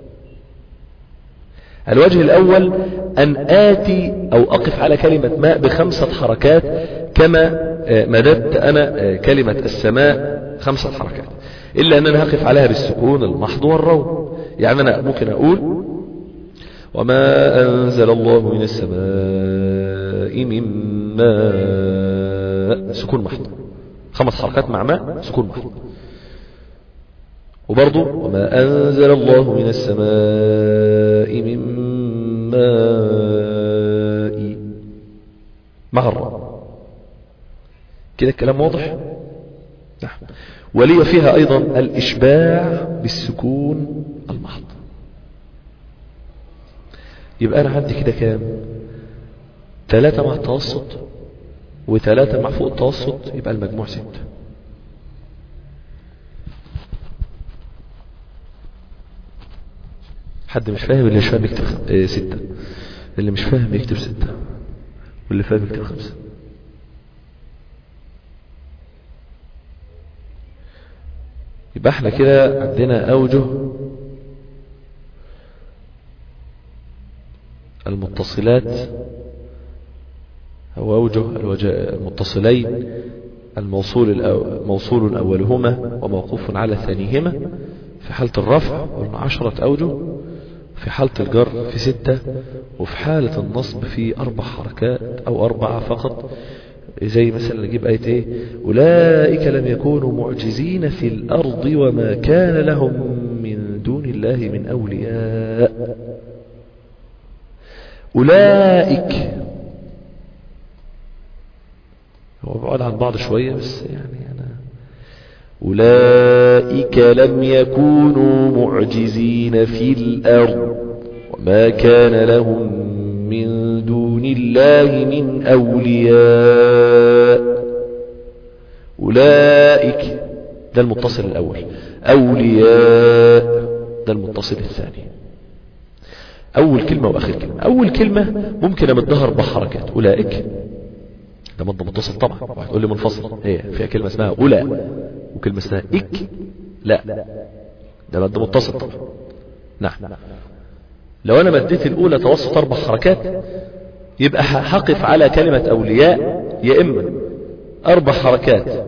الوجه الأول أن آتي أو أقف على كلمة ماء بخمسة حركات كما مددت أنا كلمة السماء خمسة حركات إلا أن أنا هقف عليها بالسكون المحض والروم يعني أنا ممكن أقول وما أنزل الله من السماء من ماء سكون محض خمس حركات مع ماء سكون محض وبرضه وما أنزل الله من السماء من ماء مغرة كده الكلام واضح نعم ولي فيها أيضا الإشباع بالسكون المحض يبقى أنا عندي كده كام ثلاثة مع التوسط وثلاثة مع فوق التوسط يبقى المجموع ستة حد مش فاهم اللي مش فاهم يكتب خ- اه ستة اللي مش فاهم يكتب ستة واللي فاهم يكتب خمسة يبقى احنا كده عندنا أوجه المتصلات أو أوجه الوجه- المتصلين الموصول الأو- موصول أولهما وموقوف على ثانيهما في حالة الرفع قلنا عشرة أوجه في حالة الجر في ستة وفي حالة النصب في أربع حركات أو أربعة فقط زي مثلا نجيب آية إيه أولئك لم يكونوا معجزين في الأرض وما كان لهم من دون الله من أولياء أولئك هو بعد عن بعض شوية بس يعني أنا أولئك لم يكونوا معجزين في الأرض وما كان لهم من دون الله من أولياء أولئك ده المتصل الأول أولياء ده المتصل الثاني أول كلمة وآخر كلمة أول كلمة ممكن أمدها أربع حركات أولئك ده مد متصل طبعا واحد يقول لي منفصل هي فيها كلمة اسمها أولى وكلمة اسمها إك لا ده مد متصل طبعا نعم لو أنا مديت الأولى توسط أربع حركات يبقى هقف على كلمة أولياء يا إما أربع حركات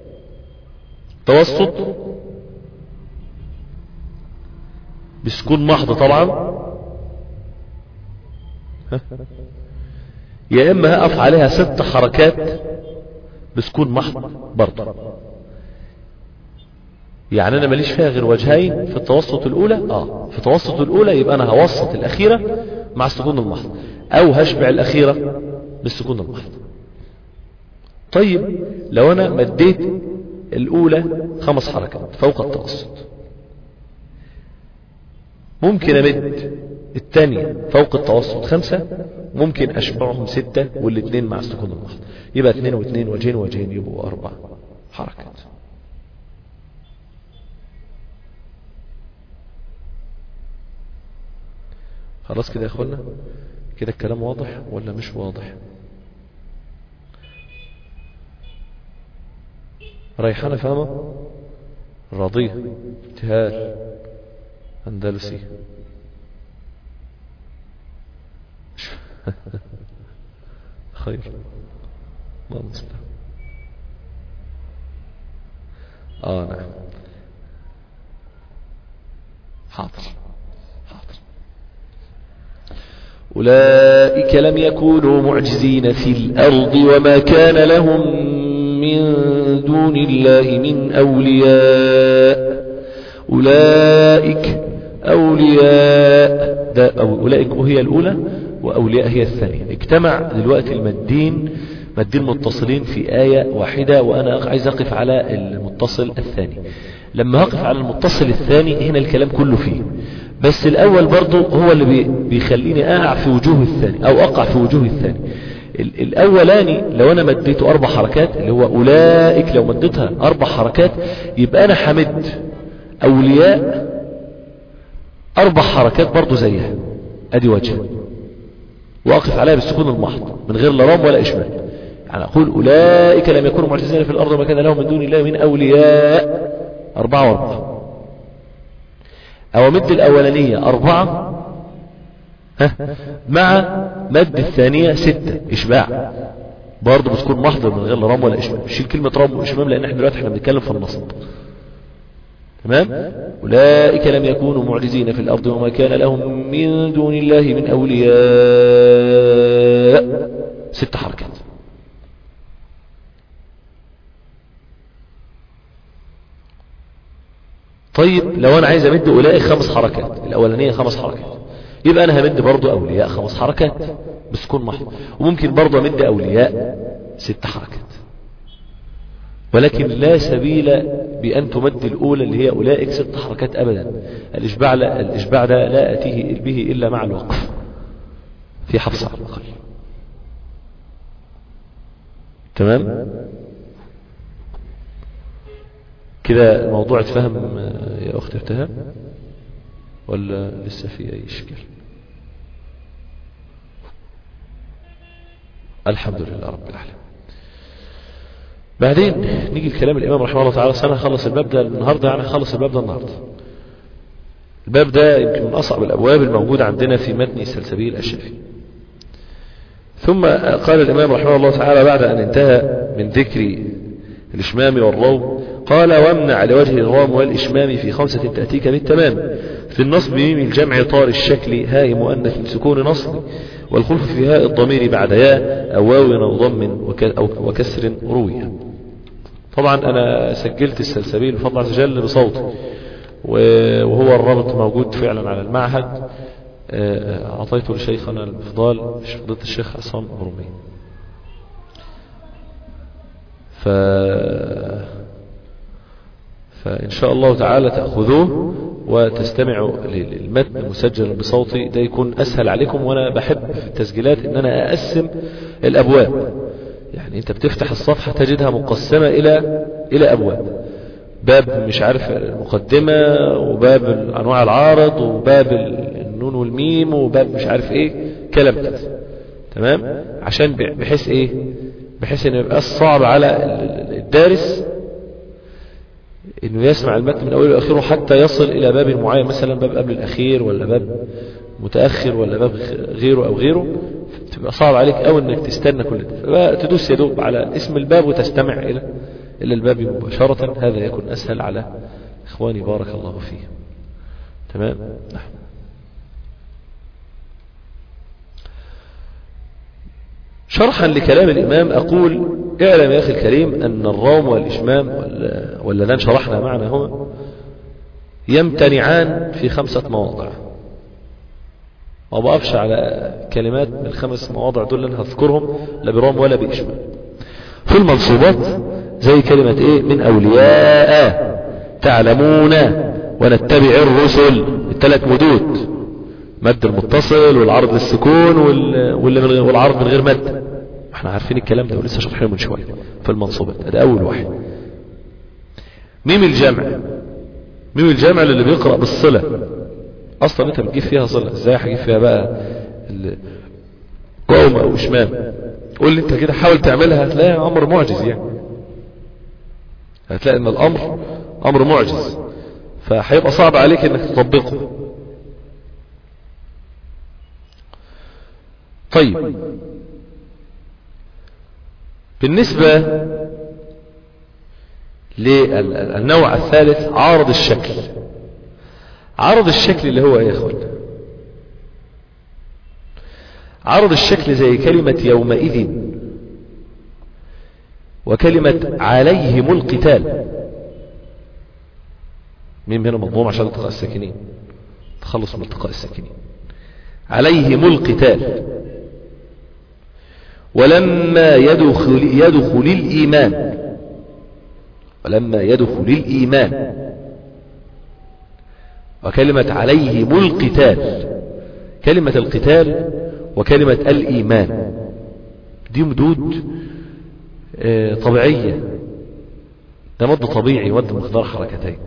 توسط بسكون محض طبعا ها؟ يا إما هقف عليها ست حركات بسكون محض برضه يعني أنا ماليش فيها غير وجهين في التوسط الأولى آه في التوسط الأولى يبقى أنا هوسط الأخيرة مع السكون المحض أو هشبع الأخيرة بالسكون المحض طيب لو أنا مديت الأولى خمس حركات فوق التوسط ممكن أمد الثانية فوق التوسط خمسة ممكن أشبعهم ستة والاثنين مع السكون المحض يبقى اثنين واثنين وجهين وجهين يبقوا أربع حركات خلاص كده يا اخوانا كده الكلام واضح ولا مش واضح ريحانة فاهمة راضية ابتهال أندلسي خير الله المستعان اه نعم حاضر حاضر أولئك لم يكونوا معجزين في الأرض وما كان لهم من دون الله من أولياء أولئك أولياء ده أو أولئك وهي الأولى وأولياء هي الثانية اجتمع دلوقتي المدين مدين متصلين في آية واحدة وأنا عايز أقف على المتصل الثاني لما أقف على المتصل الثاني هنا الكلام كله فيه بس الأول برضو هو اللي بي- بيخليني أقع في وجوه الثاني أو أقع في وجوه الثاني ال- الأولاني لو أنا مديته أربع حركات اللي هو أولئك لو مديتها أربع حركات يبقى أنا حمد أولياء أربع حركات برضو زيها أدي وجه وأقف عليها بالسكون المحض من غير لا رام ولا إشمال يعني أقول أولئك لم يكونوا معجزين في الأرض وما كان لهم من دون الله من أولياء أربعة وأربعة أو مد الأولانية أربعة ها مع مد الثانية ستة إشباع برضه بتكون محضر من غير لا رام ولا إشمام شيل كلمة رام وإشمام لأن احنا دلوقتي احنا بنتكلم في النصب تمام أولئك لم يكونوا معجزين في الأرض وما كان لهم من دون الله من أولياء ست حركات طيب لو أنا عايز أمد أولئك خمس حركات الأولانية خمس حركات يبقى أنا همد برضو أولياء خمس حركات بسكون محض وممكن برضو أمد أولياء ست حركات ولكن لا سبيل بأن تمد الأولى اللي هي أولئك ست حركات أبدا الإشباع, لا الإشباع ده لا أتيه به إلا مع الوقف في حفص على الأقل تمام كده الموضوع اتفهم يا أخت ابتهام ولا لسه في أي إشكال الحمد لله رب العالمين بعدين نيجي الكلام الإمام رحمه الله تعالى سنة خلص الباب ده النهاردة يعني خلص الباب ده النهاردة الباب ده يمكن من أصعب الأبواب الموجودة عندنا في متن السلسبيل الشافعي ثم قال الإمام رحمه الله تعالى بعد أن انتهى من ذكر الإشمام والروم قال وامنع لوجه الروم والإشمام في خمسة تأتيك بالتمام في النصب ميم الجمع طار الشكل هاء مؤنث سكون نصب والخلف في هاء الضمير بعد ياء أو واو أو ضم وكسر روي طبعا أنا سجلت السلسبيل بفضل عز وجل بصوتي وهو الرابط موجود فعلا على المعهد أعطيته لشيخنا المفضال فضيلة الشيخ عصام أبرمي ف... فإن شاء الله تعالى تأخذوه وتستمعوا للمتن المسجل بصوتي ده يكون أسهل عليكم وأنا بحب في التسجيلات إن أنا أقسم الأبواب يعني أنت بتفتح الصفحة تجدها مقسمة إلى إلى أبواب باب مش عارف المقدمة وباب أنواع العارض وباب النون والميم وباب مش عارف إيه كلام كده تمام عشان بحيث إيه بحيث إنه يبقى صعب على الدارس انه يسمع المتن من اوله لاخره حتى يصل الى باب معين مثلا باب قبل الاخير ولا باب متاخر ولا باب غيره او غيره تبقى صعب عليك قوي انك تستنى كل ده فتدوس يدوب على اسم الباب وتستمع الى الى الباب مباشره هذا يكون اسهل على اخواني بارك الله فيهم تمام نعم شرحا لكلام الإمام أقول اعلم يا أخي الكريم أن الروم والإشمام واللذان شرحنا معنا هما يمتنعان في خمسة مواضع ما بقفش على كلمات من الخمس مواضع دول اللي هذكرهم لا بروم ولا بإشمام في المنصوبات زي كلمة ايه من أولياء تعلمون ونتبع الرسل الثلاث مدود مد المتصل والعرض للسكون والعرض من غير مد احنا عارفين الكلام ده ولسه شرحينه من شويه في المنصوبات ده اول واحد ميم الجمع ميم الجمع اللي بيقرا بالصله اصلا انت بتجيب فيها صله ازاي هجيب فيها بقى قوم او اشمام قول لي انت كده حاول تعملها هتلاقي امر معجز يعني هتلاقي ان الامر امر معجز فهيبقى صعب عليك انك تطبقه طيب بالنسبة للنوع الثالث عارض الشكل عرض الشكل اللي هو ايه يا اخوانا عرض الشكل زي كلمة يومئذ وكلمة عليهم القتال مين هنا مضموم عشان التقاء الساكنين تخلص من التقاء الساكنين عليهم القتال ولما يدخل, يدخل الإيمان ولما يدخل الإيمان وكلمة عليهم القتال كلمة القتال وكلمة الإيمان دي مدود اه طبيعية ده مد طبيعي مد مقدار حركتين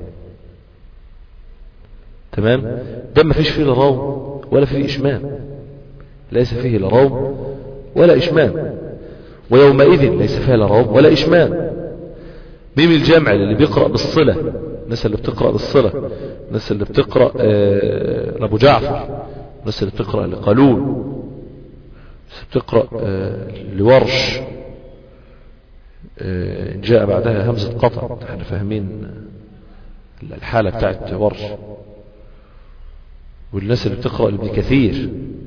تمام ده ما فيش فيه لا روم ولا فيه إشمام ليس فيه لا روم ولا إشمام ويومئذ ليس فيها لا روم ولا إشمام ميم الجمع اللي بيقرأ بالصلة الناس اللي بتقرأ بالصلة الناس اللي بتقرأ آه لأبو جعفر الناس اللي بتقرأ لقالون الناس اللي بتقرأ آه لورش آه إن جاء بعدها همزة قطع احنا فاهمين الحالة بتاعت ورش والناس اللي بتقرأ لابن كثير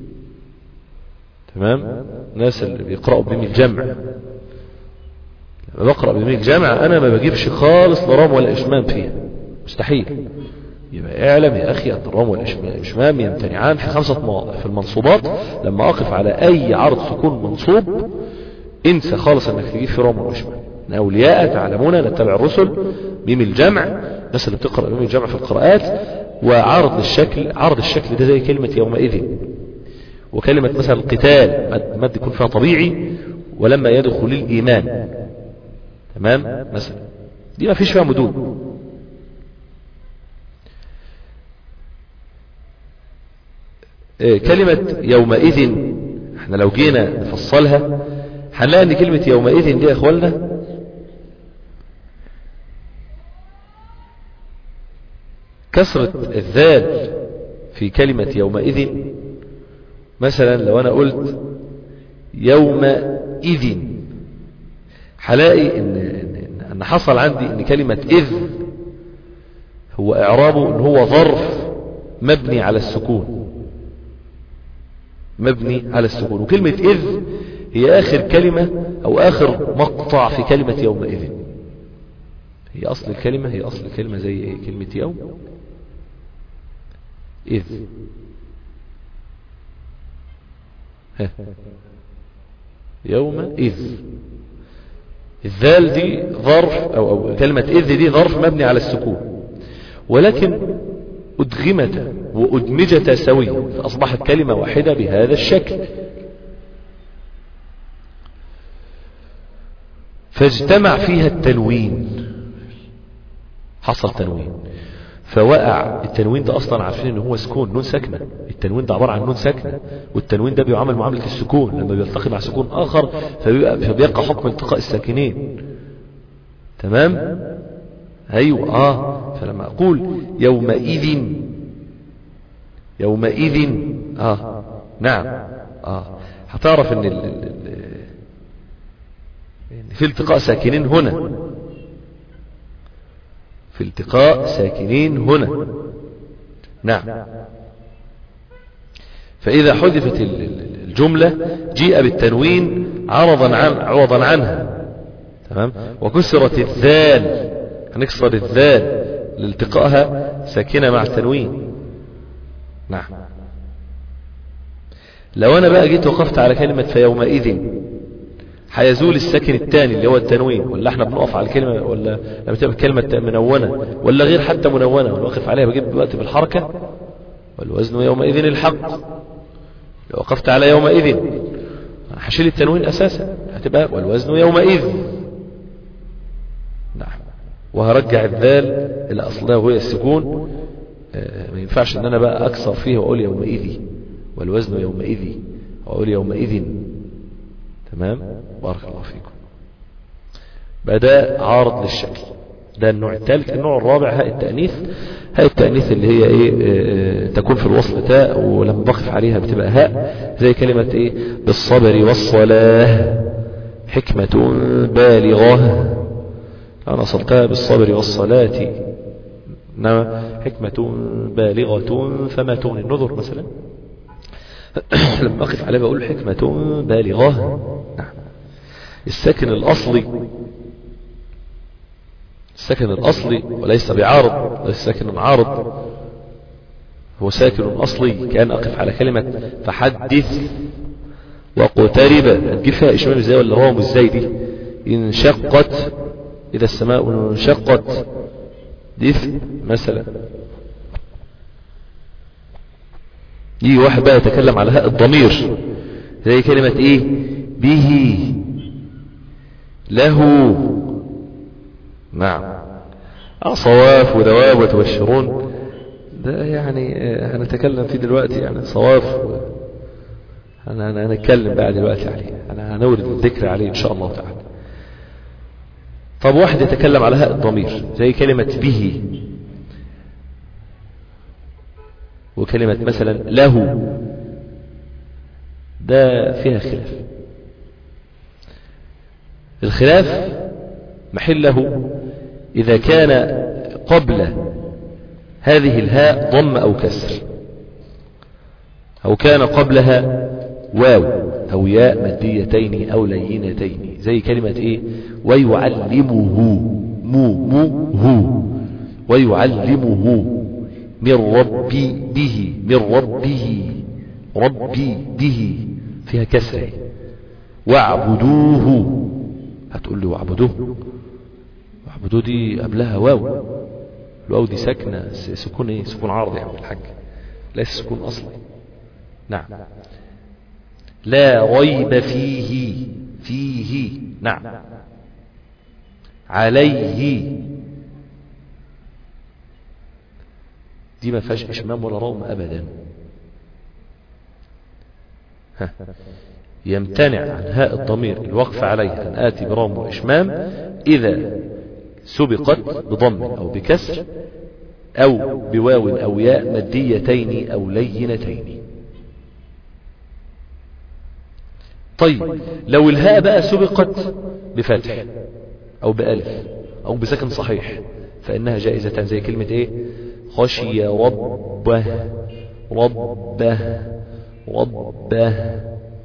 تمام الناس اللي بيقرأوا بميم الجمع لما بقرأ بميم الجمع أنا ما بجيبش خالص لرام ولا إشمام فيها مستحيل يبقى اعلم يا أخي أن الرام والإشمام يمتنعان في خمسة مواضع في المنصوبات لما أقف على أي عرض سكون منصوب انسى خالص أنك تجيب في رام وإشمام من أولياء تعلمون نتبع الرسل ميم الجمع الناس اللي بتقرأ بميم الجمع في القراءات وعرض الشكل عرض الشكل ده زي كلمة يومئذ وكلمة مثلا القتال مد, مد يكون فيها طبيعي ولما يدخل الإيمان تمام مثلا دي ما فيش فيها مدود آه، كلمة يومئذ احنا لو جينا نفصلها هنلاقي ان كلمة يومئذ دي يا اخوانا كسرة الذال في كلمة يومئذ مثلا لو انا قلت يومئذ هلاقي ان, إن, ان حصل عندي ان كلمة اذ هو اعرابه ان هو ظرف مبني على السكون مبني على السكون وكلمة إذ هي آخر كلمة أو آخر مقطع في كلمة يومئذ هي أصل الكلمة هي أصل الكلمة زي إيه كلمة يوم إذ ها. يوم إذ الذال دي ظرف أو, أو كلمة إذ دي ظرف مبني على السكون ولكن أدغمتا وأدمجتا سويا فأصبحت كلمة واحدة بهذا الشكل فاجتمع فيها التنوين حصل تنوين فوقع التنوين ده اصلا عارفين ان هو سكون نون ساكنه التنوين ده عباره عن نون ساكنه والتنوين ده بيعامل معامله السكون لما بيلتقي مع سكون اخر فبيبقى, فبيبقى حكم التقاء الساكنين تمام ايوه اه فلما اقول يومئذ يومئذ اه نعم اه هتعرف ان ال ال ال في التقاء ساكنين هنا في التقاء ساكنين هنا نعم فإذا حذفت الجملة جيء بالتنوين عرضا عن عوضا عنها تمام وكسرت الذال هنكسر الذال لالتقائها ساكنة مع التنوين نعم لو انا بقى جيت وقفت على كلمة فيومئذ هيزول الساكن الثاني اللي هو التنوين ولا احنا بنقف على الكلمة ولا لما تبقى كلمة منونة ولا غير حتى منونة ونوقف عليها بجيب وقت بالحركة والوزن يومئذ الحق لو وقفت على يومئذ هشيل التنوين اساسا هتبقى والوزن يومئذ نعم وهرجع الذال الى اصلها وهي السكون ما ينفعش ان انا بقى اكسر فيه واقول يومئذ والوزن يومئذ واقول يومئذ تمام بارك الله فيكم بقى ده عارض للشكل ده النوع الثالث النوع الرابع هاء التأنيث هاء التأنيث اللي هي ايه اه تكون في الوصل تاء ولما بقف عليها بتبقى هاء زي كلمة ايه بالصبر والصلاة حكمة بالغة أنا أصلتها بالصبر والصلاة إنما حكمة بالغة فما تغني النذر مثلا لما أقف عليها بقول حكمة بالغة نعم الساكن الأصلي الساكن الأصلي وليس بعارض ليس ساكن عارض هو ساكن أصلي كان أقف على كلمة فحدث واقترب هتجيب فيها إشمام ازاي ولا هو مش ازاي دي انشقت إذا السماء انشقت دفء مثلا يجي واحد بقى يتكلم على هاء الضمير زي كلمة ايه به له نعم صواف ودواب وتبشرون ده يعني هنتكلم فيه دلوقتي يعني صواف انا هنتكلم بقى دلوقتي عليه انا هنورد الذكر عليه ان شاء الله تعالى طب واحد يتكلم على هاء الضمير زي كلمة به وكلمة مثلا له ده فيها خلاف الخلاف محله إذا كان قبل هذه الهاء ضم أو كسر أو كان قبلها واو أو ياء مديتين أو لينتين زي كلمة إيه ويعلمه مو مو هو ويعلمه من ربي به من ربه ربي به فيها كسر واعبدوه هتقول لي واعبدوه واعبدوه دي قبلها واو الواو دي ساكنه سكون ايه سكون عارض يعني الحاج ليس سكون اصلي نعم لا ريب فيه فيه نعم عليه دي ما فيهاش اشمام ولا روم ابدا يمتنع عن هاء الضمير الوقف عليه أن آتي برام وإشمام إذا سبقت بضم أو بكسر أو بواو أو ياء مديتين أو لينتين طيب لو الهاء بقى سبقت بفتح أو بألف أو بسكن صحيح فإنها جائزة زي كلمة إيه خشي ربه ربه ربه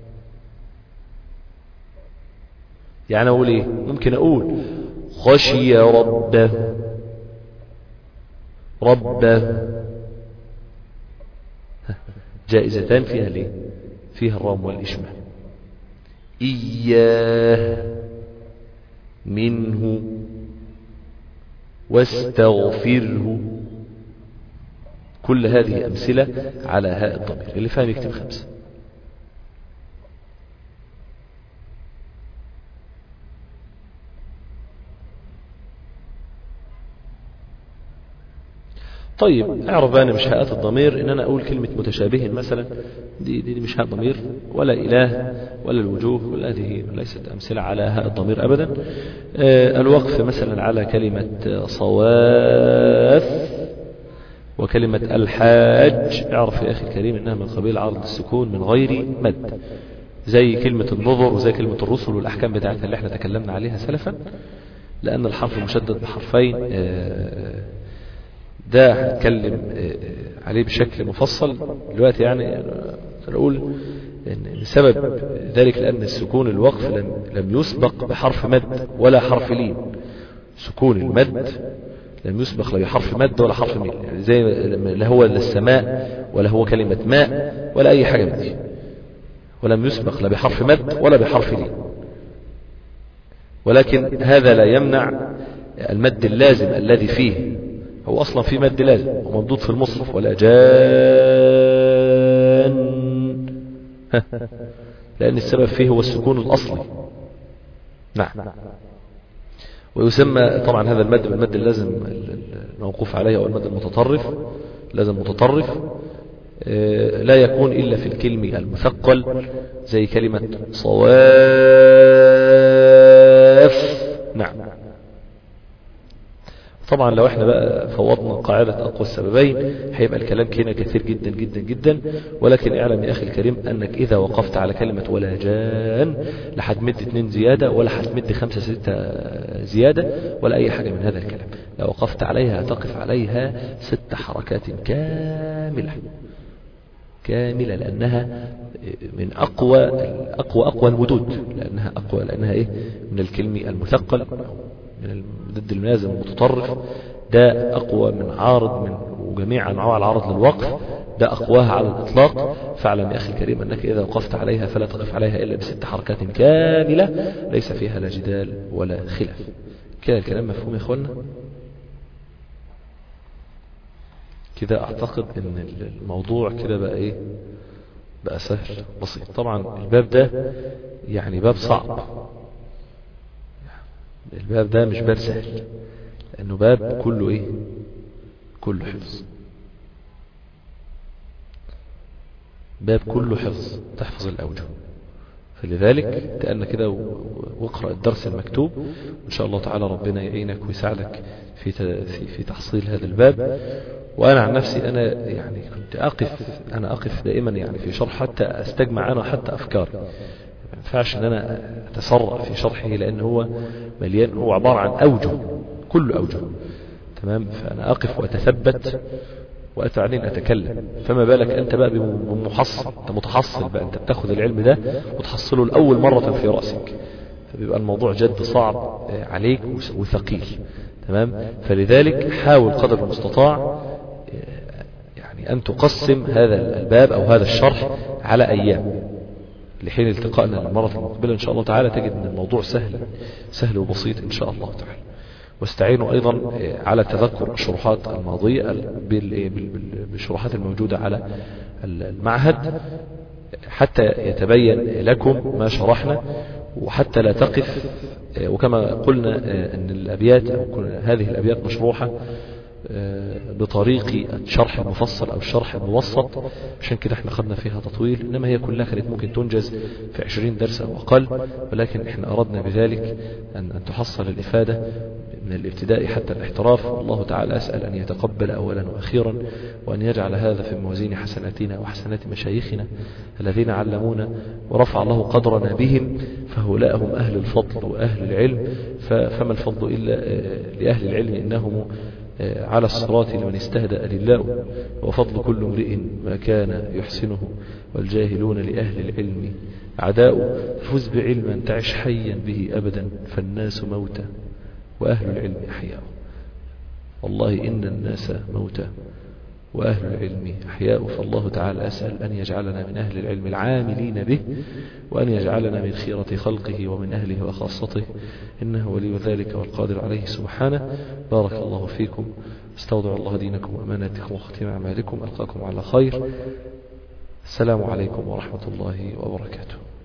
يعني أقول إيه ممكن أقول خشي ربه ربه جائزتان فيها ليه فيها الرام والإشمام إياه منه واستغفره كل هذه أمثلة على هاء الضمير اللي فاهم يكتب خمسة طيب اعرف انا مش هاءات الضمير ان انا اقول كلمة متشابه مثلا دي, دي, دي مش هاء ضمير ولا اله ولا الوجوه ولا هذه ليست امثلة على هاء الضمير ابدا آه الوقف مثلا على كلمة صواف وكلمة الحاج اعرف يا اخي الكريم انها من قبيل عرض السكون من غير مد زي كلمة النظر وزي كلمة الرسل والاحكام بتاعتها اللي احنا تكلمنا عليها سلفا لان الحرف مشدد بحرفين آه ده هنتكلم عليه بشكل مفصل دلوقتي يعني نقول ان سبب ذلك لان السكون الوقف لم, لم يسبق بحرف مد ولا حرف لين سكون المد لم يسبق لا بحرف مد ولا حرف ميل يعني زي لا هو للسماء ولا هو كلمة ماء ولا أي حاجة من دي ولم يسبق لا بحرف مد ولا بحرف لين ولكن هذا لا يمنع المد اللازم الذي فيه هو أصلا في مد لازم وممدود في المصحف ولا جان لأن السبب فيه هو السكون الأصلي نعم ويسمى طبعا هذا المد بالمد اللازم الموقوف عليه أو المد المتطرف لازم متطرف لا يكون إلا في الكلم المثقل زي كلمة صواف نعم طبعا لو احنا بقى فوضنا قاعدة أقوى السببين هيبقى الكلام هنا كثير جدا جدا جدا ولكن اعلم يا أخي الكريم أنك إذا وقفت على كلمة ولا جان لا هتمد اتنين زيادة ولا هتمد خمسة ستة زيادة ولا أي حاجة من هذا الكلام لو وقفت عليها هتقف عليها ست حركات كاملة كاملة لأنها من أقوى أقوى أقوى المدود لأنها أقوى لأنها إيه من الكلم المثقل من ضد الملازم المتطرف ده أقوى من عارض من وجميع أنواع العرض للوقف ده أقواها على الإطلاق فاعلم يا أخي الكريم أنك إذا وقفت عليها فلا تقف عليها إلا بست حركات كاملة ليس فيها لا جدال ولا خلاف كده الكلام مفهوم يا إخوانا كده أعتقد أن الموضوع كده بقى إيه بقى سهل بسيط طبعا الباب ده يعني باب صعب الباب ده مش باب سهل لأنه باب كله إيه كله حفظ باب كله حفظ تحفظ الأوجه فلذلك تأنا كده واقرأ الدرس المكتوب وإن شاء الله تعالى ربنا يعينك ويساعدك في في تحصيل هذا الباب وأنا عن نفسي أنا يعني كنت أقف أنا أقف دائما يعني في شرح حتى أستجمع أنا حتى أفكاري ما ينفعش ان انا اتسرع في شرحه لان هو مليان هو عبارة عن اوجه كل اوجه تمام فانا اقف واتثبت وبعدين اتكلم فما بالك انت بقى بمحصل انت متحصل بقى انت بتاخد العلم ده وتحصله لاول مرة في رأسك فبيبقى الموضوع جد صعب عليك وثقيل تمام فلذلك حاول قدر المستطاع يعني ان تقسم هذا الباب او هذا الشرح على ايام لحين التقائنا المرة المقبلة إن شاء الله تعالى تجد أن الموضوع سهل سهل وبسيط إن شاء الله تعالى واستعينوا أيضا على تذكر الشروحات الماضية بالشروحات الموجودة على المعهد حتى يتبين لكم ما شرحنا وحتى لا تقف وكما قلنا أن الأبيات أو هذه الأبيات مشروحة بطريق الشرح المفصل أو الشرح المبسط عشان كده احنا خدنا فيها تطويل إنما هي كلها كانت ممكن تنجز في عشرين درس أو أقل ولكن احنا أردنا بذلك أن, أن تحصل الإفادة من الابتداء حتى الاحتراف والله تعالى أسأل أن يتقبل أولا وأخيرا وأن يجعل هذا في موازين حسناتنا وحسنات مشايخنا الذين علمونا ورفع الله قدرنا بهم فهؤلاء هم أهل الفضل وأهل العلم فما الفضل إلا لأهل العلم إنهم على الصراط لمن استهدأ لله وفضل كل امرئ ما كان يحسنه والجاهلون لأهل العلم عداء فز بعلما تعش حيا به أبدا فالناس موتى وأهل العلم أحياء والله إن الناس موتى وأهل العلم أحياء فالله تعالى أسأل أن يجعلنا من أهل العلم العاملين به وأن يجعلنا من خيرة خلقه ومن أهله وخاصته إنه ولي ذلك والقادر عليه سبحانه بارك الله فيكم استودع الله دينكم وأماناتكم وختم أعمالكم ألقاكم على خير السلام عليكم ورحمة الله وبركاته